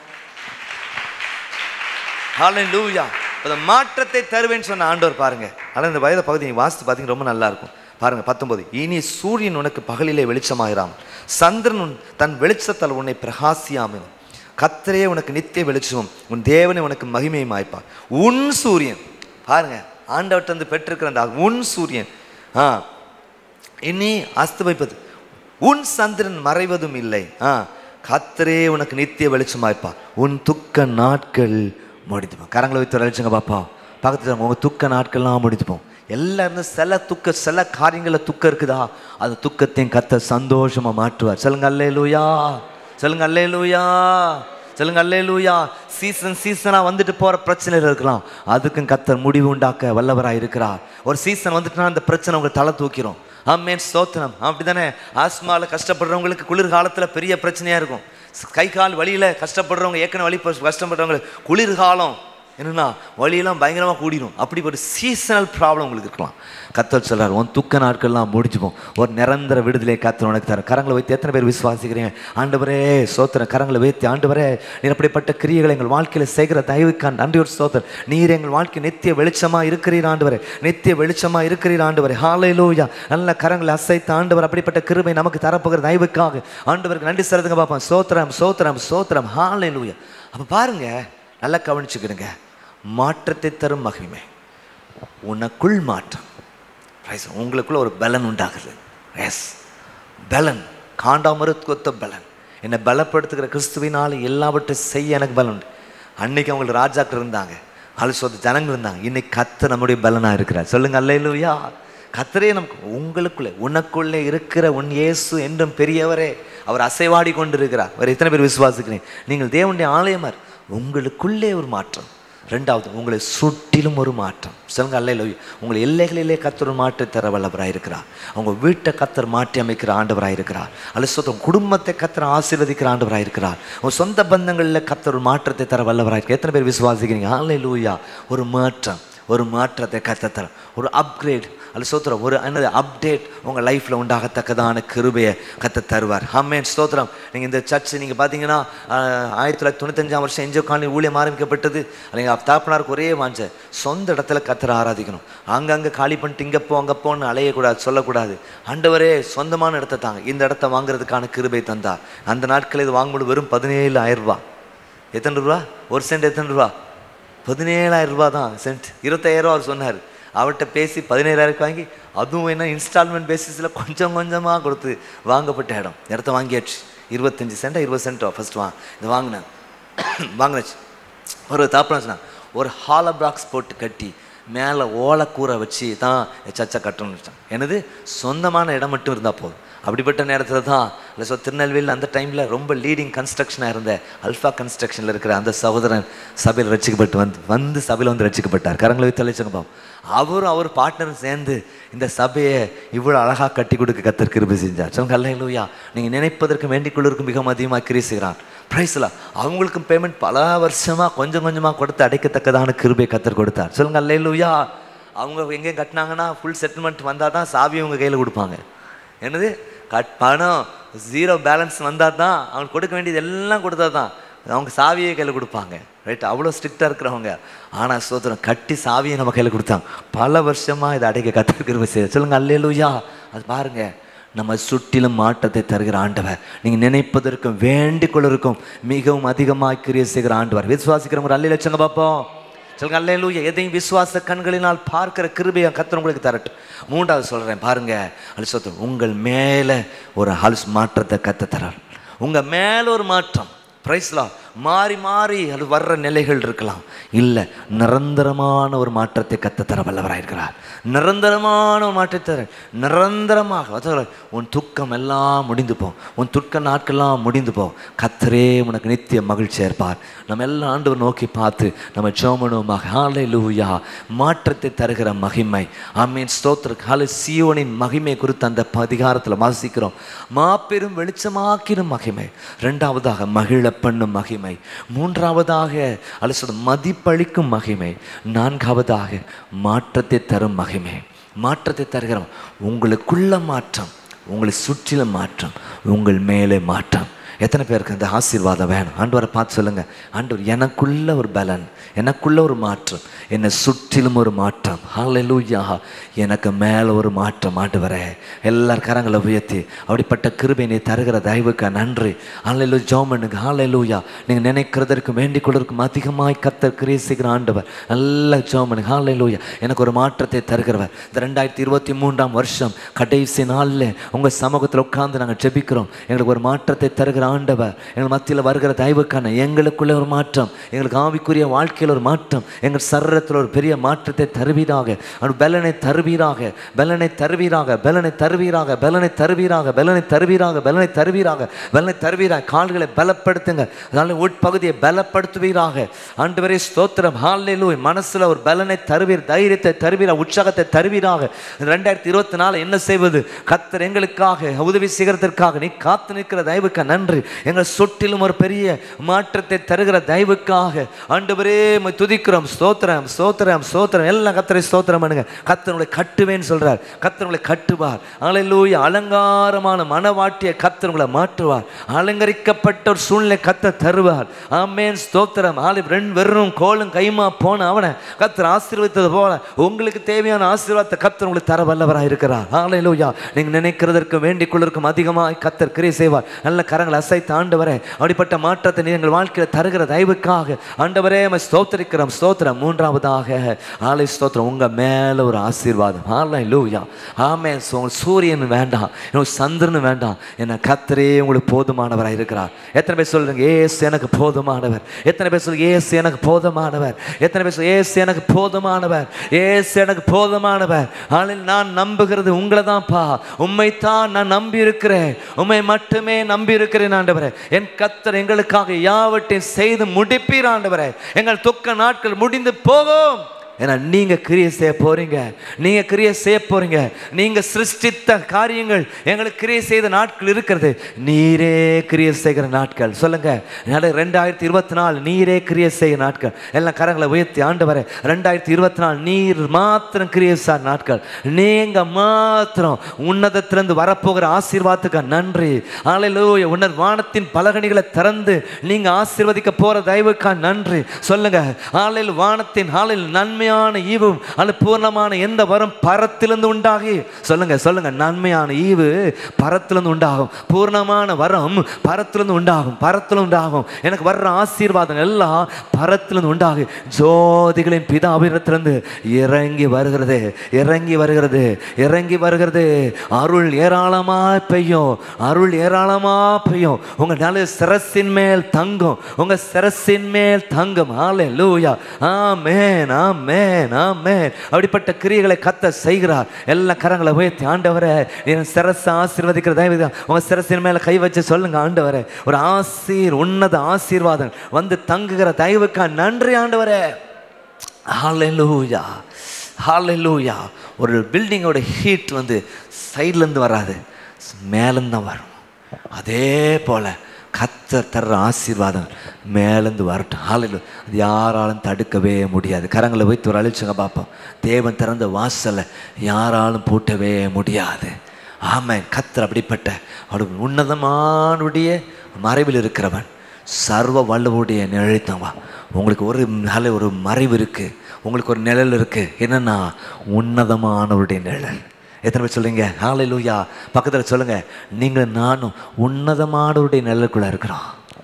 ஹalleluya அந்த மாற்றத்தை தருவேன்னு சொன்ன ஆண்டவர் பாருங்க ஆனால் இந்த வயத பகுதி நீங்க வாசித்து பார்த்தீங்க ரொம்ப நல்லா இருக்கும் பாருங்க பத்தொன்பது இனி சூரியன் உனக்கு பகலிலே வெளிச்சமாயிராம் சந்திரன் உன் தன் வெளிச்சத்தால் உன்னை பிரகாசியாமல் கத்தரே உனக்கு நித்திய வெளிச்சமும் உன் தேவனை உனக்கு மகிமையும் ஆய்ப்பார் உன் சூரியன் பாருங்க ஆண்டவர்கிட்ட வந்து பெற்றிருக்கிற அந்த உன் சூரியன் ஆ இனி அஸ்தமிப்பது உன் சந்திரன் மறைவதும் இல்லை ஆ கத்தரே உனக்கு நித்திய வெளிச்சமாய்ப்பா உன் துக்க நாட்கள் முடித்துப்போம் கரங்களை வைத்து அழைச்சுங்க பாப்பா பக்கத்துல உங்க துக்க நாட்கள்லாம் முடித்துப்போம் எல்லாரும் சில துக்க சில காரியங்களில் துக்கம் இருக்குதா அந்த துக்கத்தையும் கத்த சந்தோஷமா மாற்றுவார் சொல்லுங்க அல்லே லூயா சொல்லுங்க அல்லே லூயா சொல்லுங்க அல்லே லூயா சீசன் சீசனாக வந்துட்டு போகிற பிரச்சனைகள் இருக்கலாம் அதுக்கும் கத்தர் முடிவு உண்டாக்க வல்லவராக இருக்கிறார் ஒரு சீசன் வந்துட்டுனா அந்த பிரச்சனை உங்களை தலை தூக்கிரும் ஆமேன் ஸ்தோத்திரம் அப்படிதானே ஆஸ்மாவில் கஷ்டப்படுறவங்களுக்கு குளிர்காலத்தில் பெரிய பிரச்சனையாக இருக்கும் கை கால் வலியில் கஷ்டப்படுறவங்க ஏற்கனவே வலி ப- கஷ்டப்படுறவங்களுக்கு குளிர்காலம் என்னன்னா வலியெல்லாம் பயங்கரமாக கூடிடும் அப்படி ஒரு சீசனல் ப்ராப்ளம் உங்களுக்கு இருக்கலாம் கத்தர் சொல்றார் உன் துக்க நாட்கள்லாம் முடிச்சுப்போம் ஒரு நிரந்தர விடுதலை கத்தர் உனக்கு தர கரங்களை வைத்து எத்தனை பேர் விசுவாசிக்கிறீங்க ஆண்டவரே சோத்திரம் கரங்களை வைத்து ஆண்டவரே நீர் அப்படிப்பட்ட கிரியைகளை எங்கள் வாழ்க்கையில் செய்கிற தயவுக்கான் நன்றி ஒரு சோத்திரம் நீர் எங்கள் வாழ்க்கை நித்திய வெளிச்சமா இருக்கிறீர் ஆண்டவரே நித்திய வெளிச்சமா இருக்கிறீர் ஆண்டவரே ஹalleluya நல்ல கரங்களை அசைத்து ஆண்டவர் அப்படிப்பட்ட கிருபை நமக்கு தரப்போகிற தயவுக்காக ஆண்டவருக்கு நன்றி செலுத்துங்க பார்ப்போம் சோத்திரம் சோத்திரம் சோத்திரம் ஹalleluya அப்ப பாருங்க நல்லா கவனிச்சுக்கிடுங்க மாற்றத்தை தரும் மகிமை உனக்குள் மாற்றம் Praise the Lord. உங்களுக்குள்ள ஒரு பலன் உண்டாகுது எஸ் பலன் காண்டாமருத்துவத்த பலன் என்னை பலப்படுத்துகிற கிறிஸ்துவினால் எல்லாவற்றையும் செய்ய எனக்கு பலன் உண்டு அன்னைக்கு அவங்களுக்கு ராஜாக்கள் இருந்தாங்க அலுசோத்த ஜனங்கள் இருந்தாங்க இன்னைக்கு கத்த நம்முடைய பலனா இருக்கிறார் சொல்லுங்க அல்லையிலுயா கத்தரே நமக்கு உங்களுக்குள்ளே உனக்குள்ளே இருக்கிற உன் இயேசு என்றும் பெரியவரே அவர் அசைவாடி கொண்டிருக்கிறார் அவர் எத்தனை பேர் விசுவாசிக்கிறேன் நீங்கள் தேவனுடைய ஆலயமார் உங்களுக்குள்ளே ஒரு மாற்றம் ரெண்டாவது உங்களை சுற்றிலும் ஒரு மாற்றம் சொல்லுங்க அல்ல உங்கள் எல்லைகளிலே கத்தர் ஒரு மாற்றம் தர வல்லவராக இருக்கிறார் அவங்க வீட்டை கத்தர் மாற்றி அமைக்கிற ஆண்டவராக இருக்கிறார் அல்ல சொந்த குடும்பத்தை கத்தர் ஆசீர்வதிக்கிற ஆண்டவராக இருக்கிறார் உங்க சொந்த பந்தங்களில் கத்தர் ஒரு மாற்றத்தை தர வல்லவராக இருக்கிறார் எத்தனை பேர் விசுவாசிக்கிறீங்க அல்ல ஒரு மாற்றம் ஒரு மாற்றத்தை கத்த தர ஒரு அப்கிரேட் அல்ல ஸ்தோத்திரம் ஒரு என்னது அப்டேட் உங்கள் லைஃப்பில் உண்டாகத்தக்கதான கிருபையை கத்த தருவார் ஹம்மேன் ஸ்தோத்திரம் நீங்கள் இந்த சர்ச் நீங்கள் பார்த்தீங்கன்னா ஆஹ், ஆயிரத்தி தொள்ளாயிரத்தி தொண்ணூத்தஞ்சாம் வருஷம் என்ஜோ காலனி ஊழியம் ஆரம்பிக்கப்பட்டது நீங்கள் தாப்பனாருக்கு ஒரே வாஞ்ச சொந்த இடத்துல கத்தரை ஆராதிக்கணும் அங்கங்கே காலி பண்ணிட்டு இங்கே போ அங்கே போன்னு அலையக்கூடாது சொல்லக்கூடாது ஆண்டவரே சொந்தமான இடத்த தாங்க இந்த இடத்த வாங்குறதுக்கான கிருபை தந்தார் அந்த நாட்களில் இது வாங்கும்போது வெறும் பதினேழு ஆயிரம் ரூபாய் எத்தனை ரூபா ஒரு சென்ட் எத்தனை ரூபா பதினேழாயிரம் ரூபா தான் சென்ட் இருபத்தாயிரம் அவர் சொன்னார் அவர்கிட்ட பேசி பதினேழாயிரம் வாங்கி அதுவும் என்ன இன்ஸ்டால்மெண்ட் பேசிஸில் கொஞ்சம் கொஞ்சமாக கொடுத்து வாங்கப்பட்ட இடம் இடத்த வாங்கியாச்சு இருபத்தஞ்சி சென்டா இருபது சென்டா ஃபர்ஸ்ட் வா இது வாங்கினேன் வாங்கினாச்சு ஒரு தாப்பனா சொன்னான் ஒரு ஹாலோ பாக்ஸ் போட்டு கட்டி மேலே ஓலைக்கூரை வச்சு தான் சர்ச்சை கட்டணும்னு வச்சான் எனது சொந்தமான இடம் மட்டும் இருந்தால் போதும் அப்படிப்பட்ட நேரத்தில் தான் இல்லை ஸோ திருநெல்வேலியில் அந்த டைமில் ரொம்ப லீடிங் கன்ஸ்ட்ரக்ஷனாக இருந்த அல்ஃபா கன்ஸ்ட்ரக்ஷனில் இருக்கிற அந்த சகோதரன் சபையில் ரசிக்கப்பட்டு வந்து வந்து சபையில் வந்து ரசிக்கப்பட்டார் கரங்களை தலைச்சங்க பாவம் அவரும் அவர் பார்ட்னரும் சேர்ந்து இந்த சபையை இவ்வளோ அழகாக கட்டி கொடுக்க கத்தர் கிருபை செஞ்சார் சொல்லுங்க அல்லையா நீங்கள் நினைப்பதற்கு வேண்டிக் கொள்வதற்கும் மிகவும் அதிகமாக கிரீசுகிறான் ப்ரைஸ்லாம் அவங்களுக்கும் பேமெண்ட் பல வருஷமாக கொஞ்சம் கொஞ்சமாக கொடுத்து அடைக்கத்தக்கதான கிருபை கத்தர் கொடுத்தார் சொல்லுங்க அல்லையா அவங்க எங்கேயும் கட்டினாங்கன்னா ஃபுல் செட்டில்மெண்ட் வந்தால் தான் சாவி உங்கள் கையில் கொடுப்பாங்க என்னது கட் பணம் ஜீரோ பேலன்ஸ் வந்தால் தான் அவங்க கொடுக்க வேண்டியது எல்லாம் கொடுத்தா தான் அவங்க சாவியை கையில் கொடுப்பாங்க ரைட் அவ்வளோ ஸ்ட்ரிக்டாக இருக்கிறவங்க ஆனால் சோதரம் கட்டி சாவியை நம்ம கையில் கொடுத்தாங்க பல வருஷமாக இதை அடைக்க கற்றுக்கிற செய்ய சொல்லுங்க அல்லேலூயா அது பாருங்க நம்ம சுற்றிலும் மாற்றத்தை தருகிற ஆண்டவர் நீங்கள் நினைப்பதற்கும் வேண்டிக் கொள்வதற்கும் மிகவும் அதிகமாக கிரியை செய்கிற ஆண்டவர் விசுவாசிக்கிறவங்க அல்ல லட்சங்க பார்ப்போம் சொல்லுங்க அல்லேலூயா எதையும் விசுவாச கண்களினால் பார்க்கிற கிருபையை கத்தர் உங்களுக்கு தரட்டும் மூன்றாவது சொல்கிறேன் பாருங்க அலிசத்து உங்கள் மேலே ஒரு ஹல்ஸ் மாற்றத்தை கத்த தரார் உங்கள் மேலே ஒரு மாற்றம் பிரைஸ்லா மாறி மாறி அது வர்ற நிலைகள் இருக்கலாம் இல்லை நிரந்தரமான ஒரு மாற்றத்தை கத்த தர வல்லவராயிருக்கிறார் நிரந்தரமான ஒரு மாற்றத்தை தர நிரந்தரமாக அதாவது உன் துக்கம் எல்லாம் முடிந்து போ உன் துக்க நாட்கள்லாம் முடிந்து போ கத்தரே உனக்கு நித்திய மகிழ்ச்சியா இருப்பார் நம்ம எல்லாம் ஆண்டவர் நோக்கி பார்த்து நம்ம ஜோமனுமாக ஹாலை லூயா மாற்றத்தை தருகிற மகிமை ஆமீன் ஸ்தோத்திர ஹாலை சியோனின் மகிமை குறித்து அந்த அதிகாரத்தில் வாசிக்கிறோம் மாபெரும் வெளிச்சமாக்கிடும் மகிமை ரெண்டாவதாக மகிழ பண்ணும் மகிமை மூன்றாவதாக அல்லது மதிப்பளிக்கும் மகிமை நான்காவதாக மாற்றத்தை தரும் மகிமை மாற்றத்தை தருகிறோம் உங்களுக்குள்ள மாற்றம் உங்களை சுற்றிலும் மாற்றம் உங்கள் மேலே மாற்றம் எத்தனை பேருக்கு அந்த ஆசீர்வாதம் வேணும் ஆண்டவரை பார்த்து சொல்லுங்க ஆண்டவர் எனக்குள்ள ஒரு பலன் எனக்குள்ள ஒரு மாற்றம் என்னை சுற்றிலும் ஒரு மாற்றம் ஹalleluya எனக்கு மேலே ஒரு மாற்றம் ஆண்டவரே எல்லார் கரங்களை உயர்த்தி அப்படிப்பட்ட கிருபை நீ தருகிற தயவுக்கு நன்றி ஹalleluya ஜோமனுக்கு ஹalleluya நீங்கள் நினைக்கிறதற்கு வேண்டிக் கொள்வதற்கும் அதிகமாய் கத்தர் கிரியை செய்கிற ஆண்டவர் நல்ல ஜோமனுக்கு ஹalleluya எனக்கு ஒரு மாற்றத்தை தருகிறவர் இந்த ரெண்டாயிரத்தி இருபத்தி மூன்றாம் வருஷம் கடைசி நாளில் உங்கள் சமூகத்தில் உட்கார்ந்து நாங்கள் ஜெபிக்கிறோம் எங்களுக்கு ஒரு மாற்றத்தை தருகிற ஆண்டவர் எங்கள் மத்தியில் வருகிற தயவுக்கான எங்களுக்குள்ள ஒரு மாற்றம் எங்களுக்கு ஆவிக்குரிய வாழ்க்கையில் ஒரு மாற்றம் எங்கள் சரீரத்தில் ஒரு பெரிய மாற்றத்தை தருவீராக அவர் பலனை தருவீராக பலனை தருவீராக பலனை தருவீராக பலனை தருவீராக பலனை தருவீராக பலனை தருவீராக பலனை தருவீராக கால்களை பலப்படுத்துங்க அதனால உட்பகுதியை பலப்படுத்துவீராக ஆண்டவரே ஸ்தோத்திரம் ஹாலேலூய் மனசுல ஒரு பலனை தருவீர் தைரியத்தை தருவீரா உற்சாகத்தை தருவீராக ரெண்டாயிரத்தி இருபத்தி நாலு என்ன செய்வது கத்தர் எங்களுக்காக உதவி செய்கிறதற்காக நீ காத்து நிற்கிற தயவுக்கு நன்றி எங்கள் சொட்டிலும் ஒரு பெரிய மாற்றத்தை தருகிற தயவுக்காக ஆண்டவரே உம்மை துதிக்கிறோம் ஸ்தோத்திரம் ஸ்தோத்திரம் ஸ்தோத்திரம் எல்லாம் கத்தரை ஸ்தோத்திரம் பண்ணுங்க கத்தர் உங்களை கட்டுவேன்னு சொல்றார் கத்தர் உங்களை கட்டுவார் அலையிலூய அலங்காரமான மனவாட்டிய கத்தர் உங்களை மாற்றுவார் அலங்கரிக்கப்பட்ட ஒரு சூழ்நிலை கத்த தருவார் ஆமேன் ஸ்தோத்திரம் ஆளு ரெண்டு வெறும் கோலும் கைமா போன அவனை கத்தர் ஆசீர்வதித்தது போல உங்களுக்கு தேவையான ஆசீர்வாதத்தை கத்தர் உங்களுக்கு தர வல்லவராக இருக்கிறார் ஆலையிலூயா நீங்க நினைக்கிறதற்கு வேண்டிக் கொள்வதற்கும் அதிகமாக கத்தர் கிரியை செய்வார் நல்ல கரங்களை அசைத்து ஆண்டவரே அப்படிப்பட்ட மாற்றத்தை நீ எங்கள் வாழ்க்கையில் தருகிற தயவுக்காக ஆண்டவரே நம்ம ஸ்தோத்திரிக்கிறோம் ஸ்தோத்திரம் மூன்றாவதாக ஆலை ஸ்தோத்திரம் உங்க மேல ஒரு ஆசீர்வாதம் ஆலை லூயா ஆமே சூரியன் வேண்டாம் எனக்கு சந்திரன் வேண்டாம் என்ன கத்தரே உங்களுக்கு போதுமானவராக இருக்கிறார் எத்தனை பேர் சொல்லுங்க ஏசு எனக்கு போதுமானவர் எத்தனை பேர் சொல்லுங்க ஏசு எனக்கு போதுமானவர் எத்தனை பேர் சொல்லுங்க ஏசு எனக்கு போதுமானவர் ஏசு எனக்கு போதுமானவர் ஆனால் நான் நம்புகிறது உங்களை தான்ப்பா உண்மைத்தான் நான் நம்பி இருக்கிறேன் உண்மை மட்டுமே நம்பி இருக்கிறேன் ஆண்டவரே என் கத்தர் எங்களுக்காக யாவற்றையும் செய்து முடிப்பீர் ஆண்டவரே எங்கள் துக்க நாட்கள் முடிந்து போகும் ஏன்னா நீங்க கிரியை செய்ய போறீங்க நீங்க கிரியை செய்ய போறீங்க நீங்க சிருஷ்டித்த காரியங்கள் எங்களுக்கு கிரியை செய்த நாட்கள் இருக்கிறது நீரே கிரியை செய்கிற நாட்கள் சொல்லுங்க அதனால ரெண்டாயிரத்தி இருபத்தி நாலு நீரே கிரியை செய்ய நாட்கள் எல்லாம் கரங்களை உயர்த்தி ஆண்டு வர ரெண்டாயிரத்தி இருபத்தி நாலு நீர் மாத்திரம் கிரியை சார் நாட்கள் நீங்க மாத்திரம் உன்னதத்திலிருந்து வரப்போகிற ஆசீர்வாதத்துக்கு நன்றி ஆலையிலூய உன்னத வானத்தின் பலகணிகளை திறந்து நீங்க ஆசீர்வதிக்க போற தயவுக்கா நன்றி சொல்லுங்க ஆலையில் வானத்தின் ஆலையில் நன்மையான நன்மையான ஈவும் அல்ல பூர்ணமான எந்த வரம் பரத்திலிருந்து உண்டாகி சொல்லுங்க சொல்லுங்க நன்மையான ஈவு பரத்திலிருந்து உண்டாகும் பூர்ணமான வரம் பரத்திலிருந்து உண்டாகும் பரத்திலிருந்து உண்டாகும் எனக்கு வர்ற ஆசீர்வாதம் எல்லாம் பரத்திலிருந்து உண்டாகி ஜோதிகளின் பிதாபிரத்திலிருந்து இறங்கி வருகிறது இறங்கி வருகிறது இறங்கி வருகிறது அருள் ஏராளமா பெய்யும் அருள் ஏராளமா பெய்யும் உங்க நல்ல சிரசின் மேல் தங்கும் உங்க சிரசின் மேல் தங்கும் ஆலே லூயா ஆமேன் ஆமேன் ஆமேன் அப்படிப்பட்ட கிரியைகளை கத்த செய்கிறார் எல்லா கரங்களை உயர்த்தி ஆண்டவரை என் சிரச ஆசீர்வதிக்கிற தயவு உங்க சிரசின் மேல கை வச்சு சொல்லுங்க ஆண்டவரே ஒரு ஆசீர் உன்னத ஆசீர்வாதம் வந்து தங்குகிற தயவுக்கா நன்றி ஆண்டவரே ஹalleluya ஹalleluya ஒரு பில்டிங்கோட ஹீட் வந்து சைட்லேருந்து வராது மேலேருந்து தான் வரும் அதே போல் கத்தர் தர்ற ஆசீர்வாதம் மேலேருந்து வரட்டும் ஹalleluya அது யாராலும் தடுக்கவே முடியாது கரங்களை வைத்து ஒரு அழிச்சுங்க பார்ப்போம் தேவன் திறந்த வாசலை யாராலும் பூட்டவே முடியாது ஆமென் கத்தர் அப்படிப்பட்ட அவருடைய உன்னதமானுடைய மறைவில் இருக்கிறவன் சர்வ வல்லவுடைய நிழலித்தவா உங்களுக்கு ஒரு நல்ல ஒரு மறைவு இருக்குது உங்களுக்கு ஒரு நிழல் இருக்குது என்னன்னா உன்னதமானவருடைய நிழல் எத்தனை பேர் சொல்றீங்க ஹாலை லூயா பக்கத்தில் சொல்லுங்க நீங்கள் நானும் உன்னதமானவருடைய நிழலுக்குள்ள இருக்கிறோம்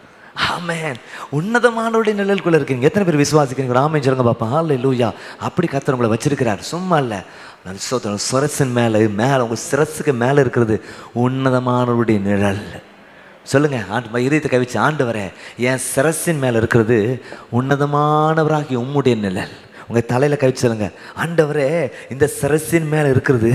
ஆமென் உன்னதமானவருடைய நிழலுக்குள்ள இருக்கீங்க எத்தனை பேர் விசுவாசிக்கிறீங்க ஆமென் சொல்லுங்க பாப்பா ஹாலை லூயா அப்படி கத்தர் உங்களை வச்சிருக்கிறார் சும்மா இல்லை நான் சோத்திரம் சுரசின் மேலே மேலே உங்கள் சிரசுக்கு மேலே இருக்கிறது உன்னதமானவருடைய நிழல் சொல்லுங்க ஆண்டு இதயத்தை கவிச்சு ஆண்டு வர என் சிரசின் மேலே இருக்கிறது உன்னதமானவராகி உம்முடைய நிழல் உங்கள் தலையில் கவிச்சு சொல்லுங்க ஆண்டவரே இந்த சிரசின் மேலே இருக்கிறது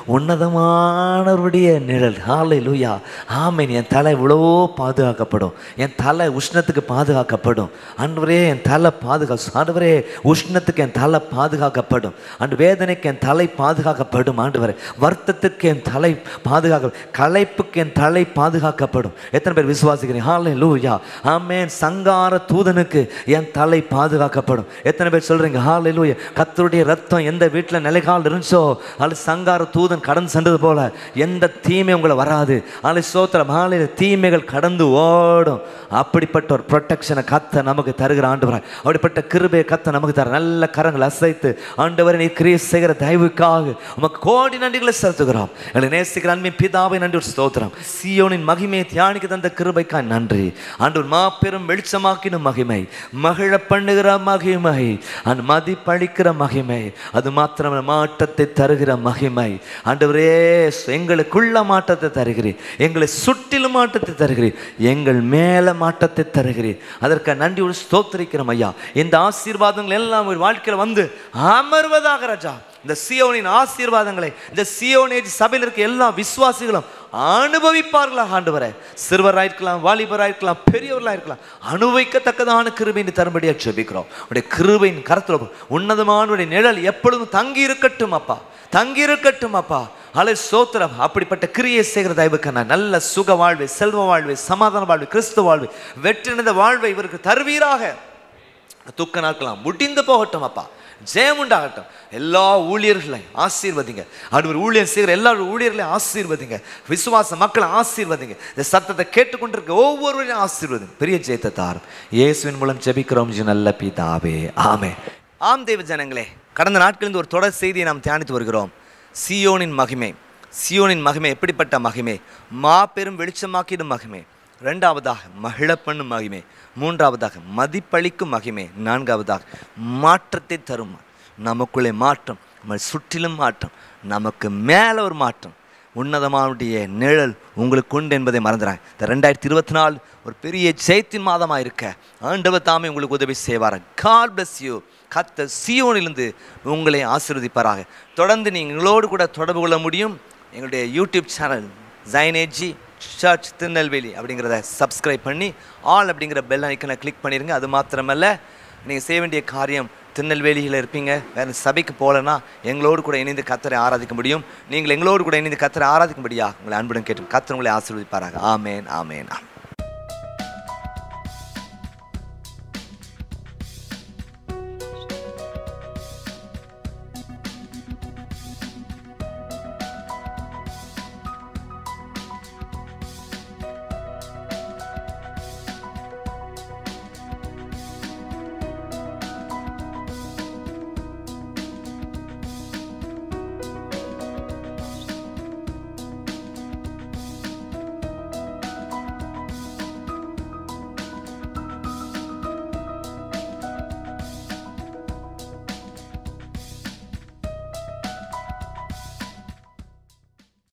உன்னதமானவருடைய நிழல் ஹாலை லூயா ஆமீன் என் தலை இவ்வளோ பாதுகாக்கப்படும் என் தலை உஷ்ணத்துக்கு பாதுகாக்கப்படும் ஆண்டவரே என் தலை பாதுகா ஆண்டவரே உஷ்ணத்துக்கு என் தலை பாதுகாக்கப்படும் அண்டு வேதனைக்கு என் தலை பாதுகாக்கப்படும் ஆண்டவரே வருத்தத்துக்கு என் தலை பாதுகாக்க களைப்புக்கு என் தலை பாதுகாக்கப்படும் எத்தனை பேர் விசுவாசிக்கிறீங்க ஹாலே லூயா ஆமேன் சங்கார தூதனுக்கு என் தலை பாதுகாக்கப்படும் எத்தனை பேர் சொல்றீங்க ஹாலே லூயா கத்தருடைய ரத்தம் எந்த வீட்டில் நிலைகால் இருந்துச்சோ அது சங்கார தூதன் கடந்து சென்றது போல எந்த தீமை உங்களை வராது ஆலை சோத்திரம் ஆலையில் தீமைகள் கடந்து ஓடும் அப்படிப்பட்ட ஒரு ப்ரொடெக்ஷனை கத்த நமக்கு தருகிற ஆண்டவராய் அப்படிப்பட்ட கிருபையை கத்த நமக்கு தர நல்ல கரங்களை அசைத்து ஆண்டவரை நீ கிரியை செய்கிற தயவுக்காக உமக்கு கோடி நன்றிகளை செலுத்துகிறோம் எங்களை நேசிக்கிற அன்பின் பிதாவை நன்றி ஒரு ஸ்தோத்திரம் சியோனின் மகிமையை தியானிக்க தந்த கிருபைக்காய் நன்றி ஆண்டவர் மாபெரும் வெளிச்சமாக்கின மகிமை மகிழ பண்ணுகிற மகிமை அண்ட் மதிப்பளிக்கிற மகிமை அது மாத்திரம் மாற்றத்தை தருகிற மகிமை ஆண்டவரே எங்களுக்குள்ள மாற்றத்தை தருகிறீர் எங்களை சுற்றிலும் மாற்றத்தை தருகிறீர் எங்கள் மேல மாற்றத்தை தருகிறீர் அதற்கு நன்றி ஒரு ஸ்தோத்திரிக்கிறோம் ஐயா இந்த ஆசீர்வாதங்கள் எல்லாம் ஒரு வாழ்க்கையில் வந்து அமர்வதாக ராஜா இந்த சியோனின் ஆசீர்வாதங்களை இந்த சியோனேஜ் சபையில் இருக்க எல்லா விசுவாசிகளும் அனுபவிப்பார்களாக ஆண்டவரே சிறுவராக இருக்கலாம் வாலிபராக இருக்கலாம் பெரியவர்களாக இருக்கலாம் அனுபவிக்கத்தக்கதான கிருபையின் தரும்படியாக ஜெபிக்கிறோம் உடைய கிருபையின் கருத்தில் உன்னதமானுடைய நிழல் எப்பொழுதும் தங்கி இருக்கட்டும் அப்பா தங்கி இருக்கட்டும் அப்பா அலை சோத்திரம் அப்படிப்பட்ட கிரியை செய்கிற தயவுக்கான நல்ல சுக வாழ்வை செல்வ வாழ்வை சமாதான வாழ்வை கிறிஸ்துவ வாழ்வை வெற்றி நிறைந்த வாழ்வை இவருக்கு தருவீராக துக்க நாட்களாம் முடிந்து போகட்டும் அப்பா ஜெயம் உண்டாகட்டும் எல்லா ஊழியர்களையும் ஆசீர்வதிங்க ஆண்டவர் ஊழியர் செய்கிற எல்லா ஊழியர்களையும் ஆசீர்வதிங்க விசுவாச மக்களை ஆசீர்வதிங்க இந்த சத்தத்தை கேட்டுக்கொண்டிருக்க ஒவ்வொருவரையும் ஆசீர்வதிங்க பெரிய ஜெயத்தை தாரும் இயேசுவின் மூலம் ஜெபிக்கிறோம் ஜி நல்ல பிதாவே ஆமே ஆம் தேவ ஜனங்களே கடந்த நாட்களில் ஒரு தொடர் செய்தியை நாம் தியானித்து வருகிறோம் சியோனின் மகிமை சியோனின் மகிமை எப்படிப்பட்ட மகிமை மாபெரும் வெளிச்சமாக்கிடும் மகிமை ரெண்டாவதாக மகிழப்பண்ணும் மகிமை மூன்றாவதாக மதிப்பளிக்கும் மகிமை நான்காவதாக மாற்றத்தை தரும் நமக்குள்ளே மாற்றம் நம்ம சுற்றிலும் மாற்றம் நமக்கு மேலே ஒரு மாற்றம் உன்னதமானுடைய நிழல் உங்களுக்கு உண்டு என்பதை மறந்துறாங்க இந்த ரெண்டாயிரத்தி இருபத்தி நாலு ஒரு பெரிய ஜெயத்தின் மாதமாக இருக்க ஆண்டவர் தாமே உங்களுக்கு உதவி செய்வார் காட் bless யூ கத்த சியோனிலிருந்து உங்களை ஆசீர்வதிப்பாராக தொடர்ந்து நீங்கள் எங்களோடு கூட தொடர்பு கொள்ள முடியும் எங்களுடைய யூடியூப் சேனல் ஜைனேஜி சர்ச் திருநெல்வேலி அப்படிங்கிறத சப்ஸ்கிரைப் பண்ணி ஆல் அப்படிங்கிற பெல் ஐக்கனை கிளிக் பண்ணிடுங்க அது மாத்திரமல்ல நீங்கள் செய்ய வேண்டிய காரியம் திருநெல்வேலியில் இருப்பீங்க வேறு சபைக்கு போகலன்னா எங்களோடு கூட இணைந்து கத்தரை ஆராதிக்க முடியும் நீங்கள் எங்களோடு கூட இணைந்து கத்தரை ஆராதிக்கும்படியா உங்களை அன்புடன் கேட்டு கத்தர் உங்களை ஆசீர்வதிப்பாராக ஆமேன் ஆமேன் ஆமேன்